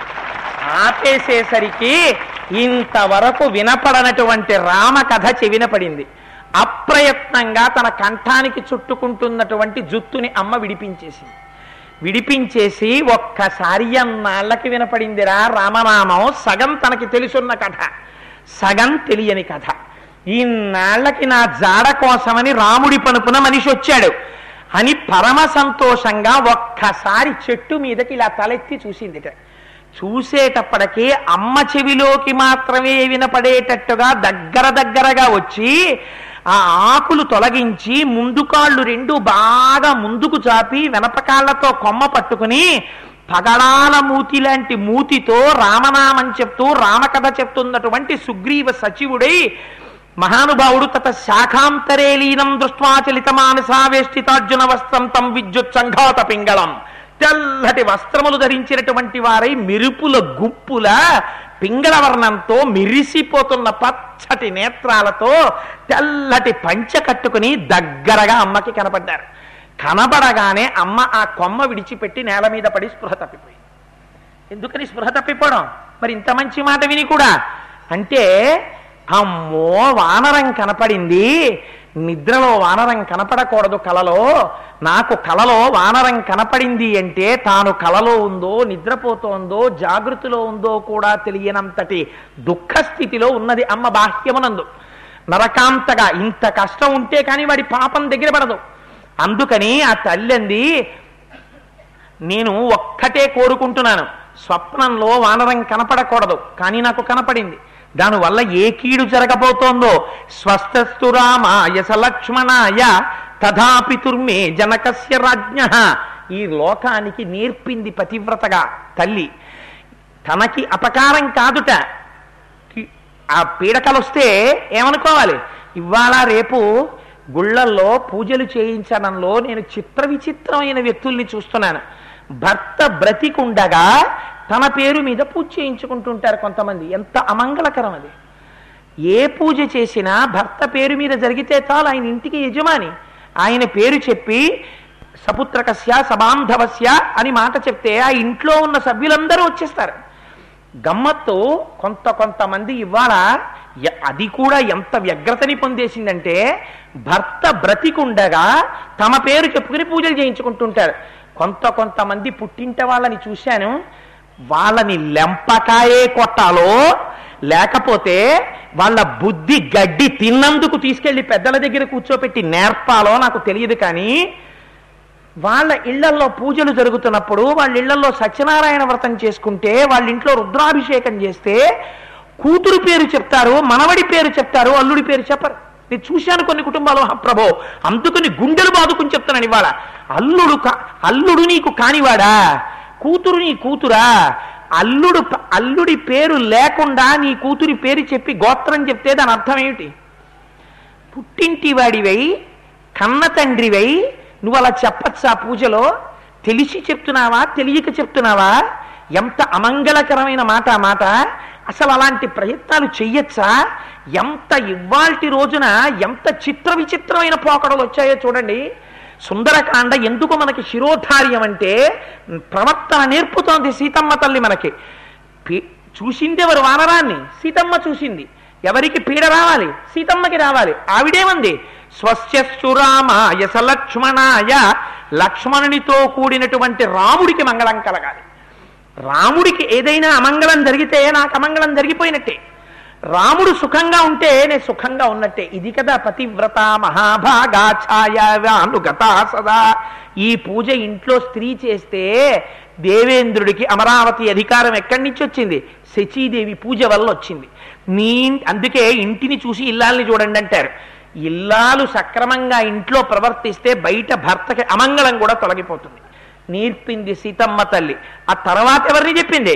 ఆపేసేసరికి ఇంతవరకు వినపడనటువంటి రామకథ చెవిన పడింది అప్రయత్నంగా తన కంఠానికి చుట్టుకుంటున్నటువంటి జుత్తుని అమ్మ విడిపించేసింది విడిపించేసి ఒక్కసారి అన్నాళ్ళకి వినపడిందిరా రామనామం సగం తనకి తెలుసున్న కథ సగం తెలియని కథ ఇన్నాళ్ళకి నా జాడ కోసమని రాముడి పనుపున మనిషి వచ్చాడు అని పరమ సంతోషంగా ఒక్కసారి చెట్టు మీదకి ఇలా తలెత్తి చూసిందిట చూసేటప్పటికీ అమ్మ చెవిలోకి మాత్రమే వినపడేటట్టుగా దగ్గర దగ్గరగా వచ్చి ఆ ఆకులు తొలగించి ముందు కాళ్ళు రెండు బాగా ముందుకు చాపి వెనపకాళ్లతో కొమ్మ పట్టుకుని పగడాల మూతి లాంటి మూతితో రామనామం చెప్తూ రామకథ చెప్తున్నటువంటి సుగ్రీవ సచివుడై మహానుభావుడు తత శాఖాంతరే లీనం దృష్ట్వాచలిత మానసావేష్టితార్జున వస్త్రం తం విద్యుత్ సంఘాత పింగళం తెల్లటి వస్త్రములు ధరించినటువంటి వారై మెరుపుల గుప్పుల పింగళ వర్ణంతో మిరిసిపోతున్న పచ్చటి నేత్రాలతో తెల్లటి పంచె కట్టుకుని దగ్గరగా అమ్మకి కనపడ్డారు కనబడగానే అమ్మ ఆ కొమ్మ విడిచిపెట్టి నేల మీద పడి స్పృహ తప్పిపోయింది ఎందుకని స్పృహ తప్పిపోవడం మరి ఇంత మంచి మాట విని కూడా అంటే అమ్మో వానరం కనపడింది నిద్రలో వానరం కనపడకూడదు కలలో నాకు కలలో వానరం కనపడింది అంటే తాను కలలో ఉందో నిద్రపోతోందో జాగృతిలో ఉందో కూడా తెలియనంతటి దుఃఖ స్థితిలో ఉన్నది అమ్మ బాహ్యమునందు నరకాంతగా ఇంత కష్టం ఉంటే కానీ వాడి పాపం దగ్గర పడదు అందుకని ఆ తల్లింది నేను ఒక్కటే కోరుకుంటున్నాను స్వప్నంలో వానరం కనపడకూడదు కానీ నాకు కనపడింది దానివల్ల ఏ కీడు జరగబోతోందో స్వస్థస్తు రామాయ సలక్ష్మణాయ తథాపితుర్మే జనకస్య రాజ్ఞ ఈ లోకానికి నేర్పింది పతివ్రతగా తల్లి తనకి అపకారం కాదుట కి- ఆ పీడకలు వస్తే ఏమనుకోవాలి ఇవాళ రేపు గుళ్ళల్లో పూజలు చేయించడంలో నేను చిత్ర విచిత్రమైన వ్యక్తుల్ని చూస్తున్నాను భర్త బ్రతికుండగా తన పేరు మీద పూజ చేయించుకుంటుంటారు కొంతమంది ఎంత అమంగళకరం అది ఏ పూజ చేసినా భర్త పేరు మీద జరిగితే చాలు ఆయన ఇంటికి యజమాని ఆయన పేరు చెప్పి సపుత్రకస్య సబాంధవస్య అని మాట చెప్తే ఆ ఇంట్లో ఉన్న సభ్యులందరూ వచ్చేస్తారు గమ్మత్తు కొంత కొంతమంది ఇవాళ ఎ- అది కూడా ఎంత వ్యగ్రతని పొందేసిందంటే భర్త బ్రతికుండగా తమ పేరు చెప్పుకుని పూజలు చేయించుకుంటుంటారు కొంత కొంతమంది పుట్టింట వాళ్ళని చూశాను వాళ్ళని లెంపకాయే కొట్టాలో లేకపోతే వాళ్ళ బుద్ధి గడ్డి తిన్నందుకు తీసుకెళ్లి పెద్దల దగ్గర కూర్చోపెట్టి నేర్పాలో నాకు తెలియదు కానీ వాళ్ళ ఇళ్లల్లో పూజలు జరుగుతున్నప్పుడు వాళ్ళ ఇళ్లలో సత్యనారాయణ వ్రతం చేసుకుంటే వాళ్ళ ఇంట్లో రుద్రాభిషేకం చేస్తే కూతురు పేరు చెప్తారు మనవడి పేరు చెప్తారు అల్లుడి పేరు చెప్పరు నేను చూశాను కొన్ని కుటుంబాలు "హ, ప్రభో అందుకని గుండెలు బాదుకుని చెప్తున్నాను ఇవాళ అల్లుడు కా- అల్లుడు నీకు కానివాడా కూతురు నీ కూతురా అల్లుడు ప- అల్లుడి పేరు లేకుండా నీ కూతురి పేరు చెప్పి గోత్రం చెప్తే దాని అర్థం ఏమిటి పుట్టింటి వాడివై కన్న తండ్రివై నువ్వు అలా చెప్పచ్చా పూజలో తెలిసి చెప్తున్నావా తెలియక చెప్తున్నావా ఎంత అమంగళకరమైన మాట ఆ మాట అసలు అలాంటి ప్రయత్నాలు చెయ్యొచ్చా ఎంత ఇవాల్టి రోజున ఎంత చిత్ర విచిత్రమైన పోకడలు వచ్చాయో చూడండి సుందరకాండ ఎందుకు మనకి శిరోధార్యం అంటే ప్రవర్తన నేర్పుతోంది సీతమ్మ తల్లి మనకి పీ- చూసింది ఎవరు వానరాన్ని సీతమ్మ చూసింది ఎవరికి పీడ రావాలి సీతమ్మకి రావాలి ఆవిడేమంది స్వస్యస్సు రామాయ సలక్ష్మణాయ లక్ష్మణునితో కూడినటువంటి రాముడికి మంగళం కలగాలి రాముడికి ఏదైనా అమంగళం జరిగితే నాకు అమంగళం జరిగిపోయినట్టే రాముడు సుఖంగా ఉంటే నేను సుఖంగా ఉన్నట్టే ఇది కదా పతివ్రత మహాభాగా ఛాయానుగత సదా ఈ పూజ ఇంట్లో స్త్రీ చేస్తే దేవేంద్రుడికి అమరావతి అధికారం ఎక్కడి నుంచి వచ్చింది శచీదేవి పూజ వల్ల వచ్చింది నీ అందుకే ఇంటిని చూసి ఇల్లాల్ని చూడండి అంటారు ఇల్లాలు సక్రమంగా ఇంట్లో ప్రవర్తిస్తే బయట భర్తకి అమంగళం కూడా తొలగిపోతుంది నేర్పింది సీతమ్మ తల్లి ఆ తర్వాత ఎవరిని చెప్పింది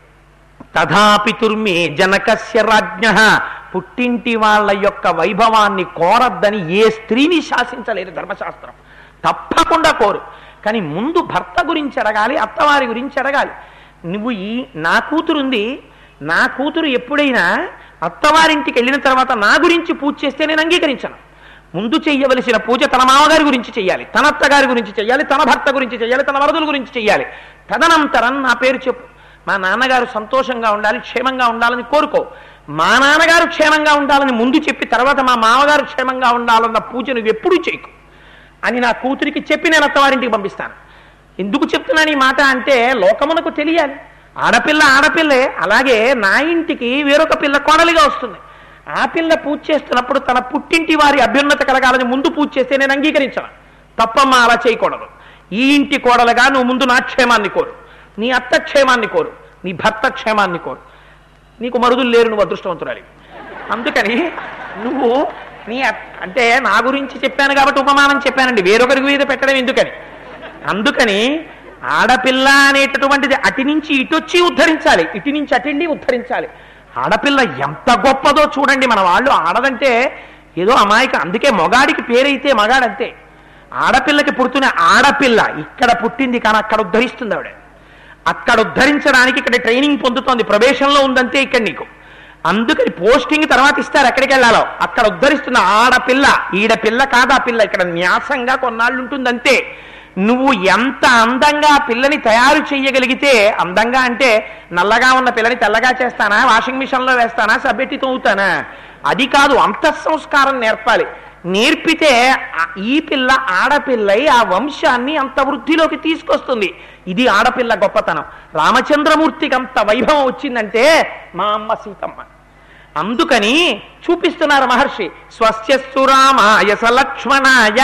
తథాపితుర్మే జనకస్య రాజ్ఞ పుట్టింటి వాళ్ళ యొక్క వైభవాన్ని కోరద్దని ఏ స్త్రీని శాసించలేదు ధర్మశాస్త్రం తప్పకుండా కోరు కానీ ముందు భర్త గురించి అడగాలి అత్తవారి గురించి అడగాలి నువ్వు ఈ నా కూతురుంది నా కూతురు ఎప్పుడైనా అత్తవారింటికి వెళ్ళిన తర్వాత నా గురించి పూజ చేస్తే నేను అంగీకరించను ముందు చెయ్యవలసిన పూజ తన మామగారి గురించి చెయ్యాలి తన అత్తగారి గురించి చెయ్యాలి తన భర్త గురించి చెయ్యాలి తన వరదుల గురించి చెయ్యాలి తదనంతరం నా పేరు చెప్పు మా నాన్నగారు సంతోషంగా ఉండాలి క్షేమంగా ఉండాలని కోరుకో మా నాన్నగారు క్షేమంగా ఉండాలని ముందు చెప్పి తర్వాత మా మామగారు క్షేమంగా ఉండాలన్న పూజ నువ్వు ఎప్పుడూ చేయకు అని నా కూతురికి చెప్పి నేను అత్తవారింటికి పంపిస్తాను ఎందుకు చెప్తున్నాను ఈ మాట అంటే లోకమునకు తెలియాలి ఆడపిల్ల ఆడపిల్లే అలాగే నా ఇంటికి వేరొక పిల్ల కోడలిగా వస్తుంది ఆ పిల్ల పూజ చేస్తున్నప్పుడు తన పుట్టింటి వారి అభ్యున్నత కలగాలని ముందు పూజ చేస్తే నేను అంగీకరించను తప్పమ్మ అలా చేయకూడదు ఈ ఇంటి కోడలుగా నువ్వు ముందు నా క్షేమాన్ని కోరు నీ అత్త క్షేమాన్ని కోరు నీ భర్త క్షేమాన్ని కోరు నీకు మరుదులు లేరు నువ్వు అదృష్టవంతురాలి అందుకని నువ్వు నీ అత్- అంటే నా గురించి చెప్పాను కాబట్టి ఉపమానం చెప్పానండి వేరొకరి మీద పెట్టడం ఎందుకని అందుకని ఆడపిల్ల అనేటటువంటిది అటి నుంచి ఇటొచ్చి ఉద్ధరించాలి ఇటు నుంచి అటెండి ఉద్ధరించాలి ఆడపిల్ల ఎంత గొప్పదో చూడండి మన వాళ్ళు ఆడదంటే ఏదో అమాయక అందుకే మొగాడికి పేరైతే మగాడంతే ఆడపిల్లకి పుడుతున్న ఆడపిల్ల ఇక్కడ పుట్టింది కానీ అక్కడ ఉద్ధరిస్తుంది ఆవిడ అక్కడ ఉద్ధరించడానికి ఇక్కడ ట్రైనింగ్ పొందుతోంది ప్రవేశంలో ఉందంతే ఇక్కడ నీకు అందుకని పోస్టింగ్ తర్వాత ఇస్తారు ఎక్కడికి వెళ్ళాలో అక్కడ ఉద్ధరిస్తున్న ఆడపిల్ల ఈడ పిల్ల కాదా పిల్ల ఇక్కడ న్యాసంగా కొన్నాళ్ళు ఉంటుంది అంతే నువ్వు ఎంత అందంగా ఆ పిల్లని తయారు చేయగలిగితే అందంగా అంటే నల్లగా ఉన్న పిల్లని తెల్లగా చేస్తానా వాషింగ్ మిషన్లో వేస్తానా సబ్బెట్టి తోగుతానా అది కాదు అంతఃసంస్కారం నేర్పాలి నేర్పితే ఆ- ఈ పిల్ల ఆడపిల్లై ఆ వంశాన్ని అంత వృద్ధిలోకి తీసుకొస్తుంది ఇది ఆడపిల్ల గొప్పతనం రామచంద్రమూర్తికి అంత వైభవం వచ్చిందంటే మా అమ్మ సీతమ్మ అందుకని చూపిస్తున్నారు మహర్షి స్వస్యస్సు రామాయ సలక్ష్మణాయ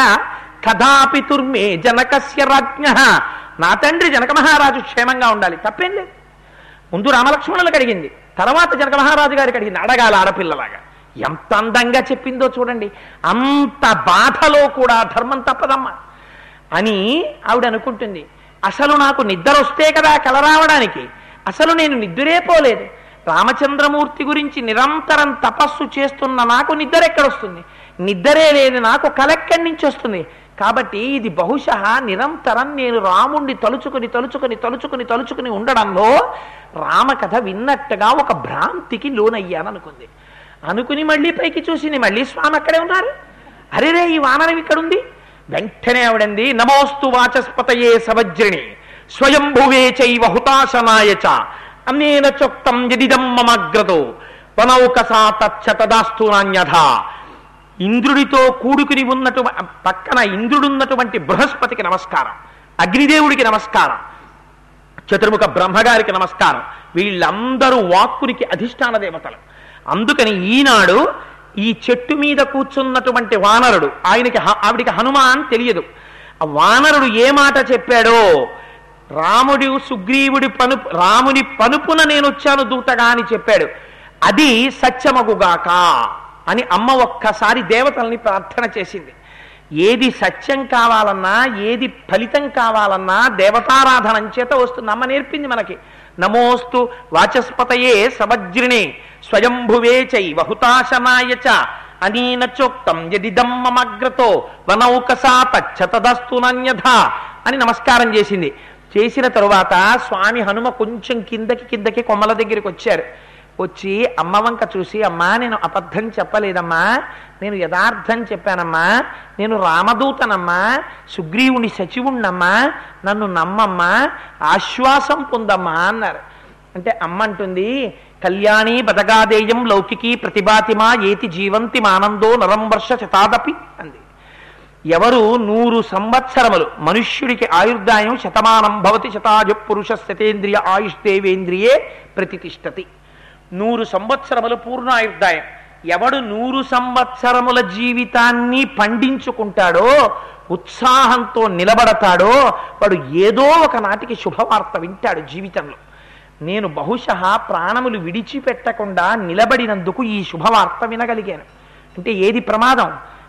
కథాపితుర్మే జనకస్య రాజ్ఞ నా తండ్రి జనక మహారాజు క్షేమంగా ఉండాలి తప్పేం లేదు ముందు రామలక్ష్మణులకు అడిగింది తర్వాత జనక మహారాజు గారికి అడిగింది అడగాల ఆడపిల్లలాగా ఎంత అందంగా చెప్పిందో చూడండి అంత బాధలో కూడా ధర్మం తప్పదమ్మా అని ఆవిడ అనుకుంటుంది అసలు నాకు నిద్ర వస్తే కదా కల రావడానికి అసలు నేను నిద్రే పోలేదు రామచంద్రమూర్తి గురించి నిరంతరం తపస్సు చేస్తున్న నాకు నిద్ర ఎక్కడొస్తుంది నిద్రే లేని నాకు కలెక్కడి నుంచి వస్తుంది కాబట్టి ఇది బహుశా నిరంతరం నేను రాముణ్ణి తలుచుకుని తలుచుకుని తలుచుకుని తలుచుకుని ఉండడంలో రామకథ విన్నట్టుగా ఒక భ్రాంతికి లోనయ్యాననుకుంది అనుకుని మళ్ళీ పైకి చూసింది మళ్ళీ స్వామి అక్కడే ఉన్నారు అరే రే ఈ వానరం ఇక్కడుంది వెంటనే ఆవిడంది నమోస్తు వాచస్పతయే సవజ్రిణి స్వయంభువే చైవ హుతాశనాయ చ అన్నేన చొక్తం యదిదం మమగ్రతో వనౌకసా తచ్చతదాస్తు నాణ్యథ ఇంద్రుడితో కూడుకుని ఉన్నటు పక్కన ఇంద్రుడున్నటువంటి బృహస్పతికి నమస్కారం అగ్నిదేవుడికి నమస్కారం చతుర్ముఖ బ్రహ్మగారికి నమస్కారం వీళ్ళందరూ వాక్కునికి అధిష్టాన దేవతలు అందుకని ఈనాడు ఈ చెట్టు మీద కూర్చున్నటువంటి వానరుడు ఆయనకి హ- ఆవిడికి హనుమాన్ తెలియదు ఆ వానరుడు ఏ మాట చెప్పాడో రాముడు సుగ్రీవుడి పనుపు రాముని పనుపున నేను వచ్చాను దూతగా అని చెప్పాడు అది సత్యమగుగాక అని అమ్మ ఒక్కసారి దేవతల్ని ప్రార్థన చేసింది ఏది సత్యం కావాలన్నా ఏది ఫలితం కావాలన్నా దేవతారాధనం చేత వస్తుంది అమ్మ నేర్పింది మనకి నమోస్తు వాచస్పతయే సవజ్రిణే స్వయంభువే చై వహుతాశనాయ చ అనీన చోక్తం యదిదం మమగ్రతో వనౌకసా తచ్చతదస్తు నన్యథ అని నమస్కారం చేసింది చేసిన తరువాత స్వామి హనుమ కొంచెం కిందకి కిందకి కొమ్మల దగ్గరికి వచ్చారు వచ్చి అమ్మ వంక చూసి అమ్మా నేను అబద్ధం చెప్పలేదమ్మా నేను యథార్థం చెప్పానమ్మా నేను రామదూతనమ్మా సుగ్రీవుని సచివుణ్ణమ్మా నన్ను నమ్మమ్మా ఆశ్వాసం పొందమ్మా అన్నారు అంటే అమ్మ అంటుంది కళ్యాణి బదగాదేయం లౌకికి ప్రతిభాతిమా ఏతి జీవంతి మానందో నరం వర్ష శతాదపి అంది ఎవరు నూరు సంవత్సరములు మనుష్యుడికి ఆయుర్దాయం శతమానం భవతి శతాజ పురుష శతేంద్రియ ఆయుష్దేవేంద్రియే ప్రతిష్టతి నూరు సంవత్సరములు పూర్ణాయుర్దాయం ఎవడు నూరు సంవత్సరముల జీవితాన్ని పండించుకుంటాడో ఉత్సాహంతో నిలబడతాడో వాడు ఏదో ఒక నాటికి శుభవార్త వింటాడు జీవితంలో నేను బహుశా ప్రాణములు విడిచిపెట్టకుండా నిలబడినందుకు ఈ శుభవార్త వినగలిగాను అంటే ఏది ప్రమాదం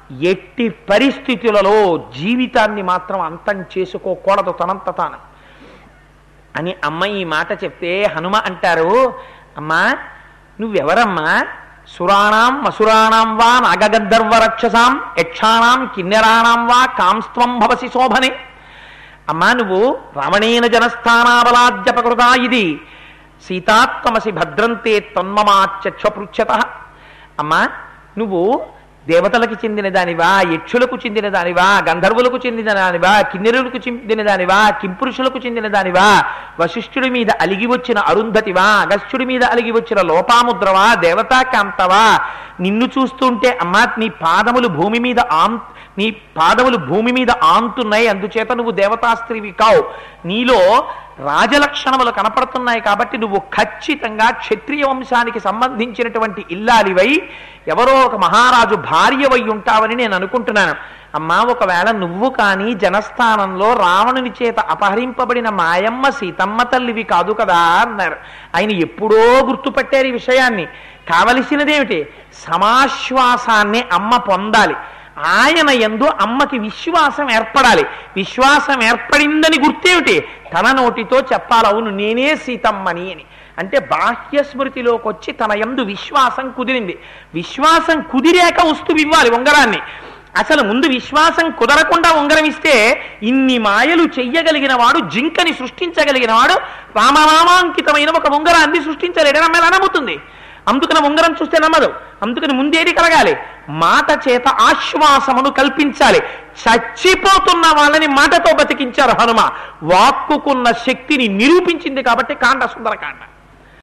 ఎట్టి పరిస్థితులలో జీవితాన్ని మాత్రం అంతం చేసుకోకూడదు తనంత తాను అని అమ్మ ఈ మాట చెప్తే హనుమ అంటారు అమ్మా నువ్వెవరమ్మా సురాణం మసురాణం వా నాగగంధర్వ రక్షసాం యక్షాణం కిన్నెరాణం వా కాంస్త్వం భవసి శోభనే అమ్మా నువ్వు రావణేన జనస్థానాబలాద్యపకృతా ఇది సీతాత్మసి భద్రంతే తన్మమాచక్షపృచ్ఛత అమ్మా నువ్వు దేవతలకు చెందిన దానివా యక్షులకు చెందిన దానివా గంధర్వులకు చెందిన దానివా కిన్నెరులకు చెందిన దానివా కింపురుషులకు చెందిన దానివా వశిష్ఠుడి మీద అలిగి వచ్చిన అరుంధతివా అగస్త్యుడి మీద అలిగి వచ్చిన లోపాముద్రవా దేవతాకాంతవా నిన్ను చూస్తుంటే అమ్మా నీ పాదములు భూమి మీద ఆం నీ పాదములు భూమి మీద ఆంతున్నాయి అందుచేత నువ్వు దేవతాస్త్రీవి కావు నీలో రాజలక్షణములు కనపడుతున్నాయి కాబట్టి నువ్వు ఖచ్చితంగా క్షత్రియ వంశానికి సంబంధించినటువంటి ఇల్లాలివై ఎవరో ఒక మహారాజు భార్యవై ఉంటావని నేను అనుకుంటున్నాను అమ్మా ఒకవేళ నువ్వు కానీ జనస్థానంలో రావణుని చేత అపహరింపబడిన మాయమ్మ సీతమ్మ తల్లివి కాదు కదా అన్నారు ఆయన ఎప్పుడో గుర్తుపట్టారు ఈ విషయాన్ని కావలసినదేమిటి సమాశ్వాసాన్ని అమ్మ పొందాలి ఆయన ఎందు అమ్మకి విశ్వాసం ఏర్పడాలి విశ్వాసం ఏర్పడిందని గుర్తేమిటి తన నోటితో చెప్పాలి అవును నేనే సీతమ్మని అని అంటే బాహ్య స్మృతిలోకి వచ్చి తన ఎందు విశ్వాసం కుదిరింది విశ్వాసం కుదిరాక వస్తువు ఇవ్వాలి ఉంగరాన్ని అసలు ముందు విశ్వాసం కుదరకుండా ఉంగరం ఇస్తే ఇన్ని మాయలు చెయ్యగలిగిన వాడు జింకని సృష్టించగలిగిన వాడు రామనామాంకితమైన ఒక ఉంగరాన్ని సృష్టించలేడని అమ్మాయి నమ్ముతుంది అందుకని ఉంగరం చూస్తే నమ్మదు అందుకని ముందేది కలగాలి మాట చేత ఆశ్వాసమును కల్పించాలి చచ్చిపోతున్న వాళ్ళని మాటతో బతికించారు హనుమ వాక్కుకున్న శక్తిని నిరూపించింది కాబట్టి కాండ సుందరకాండ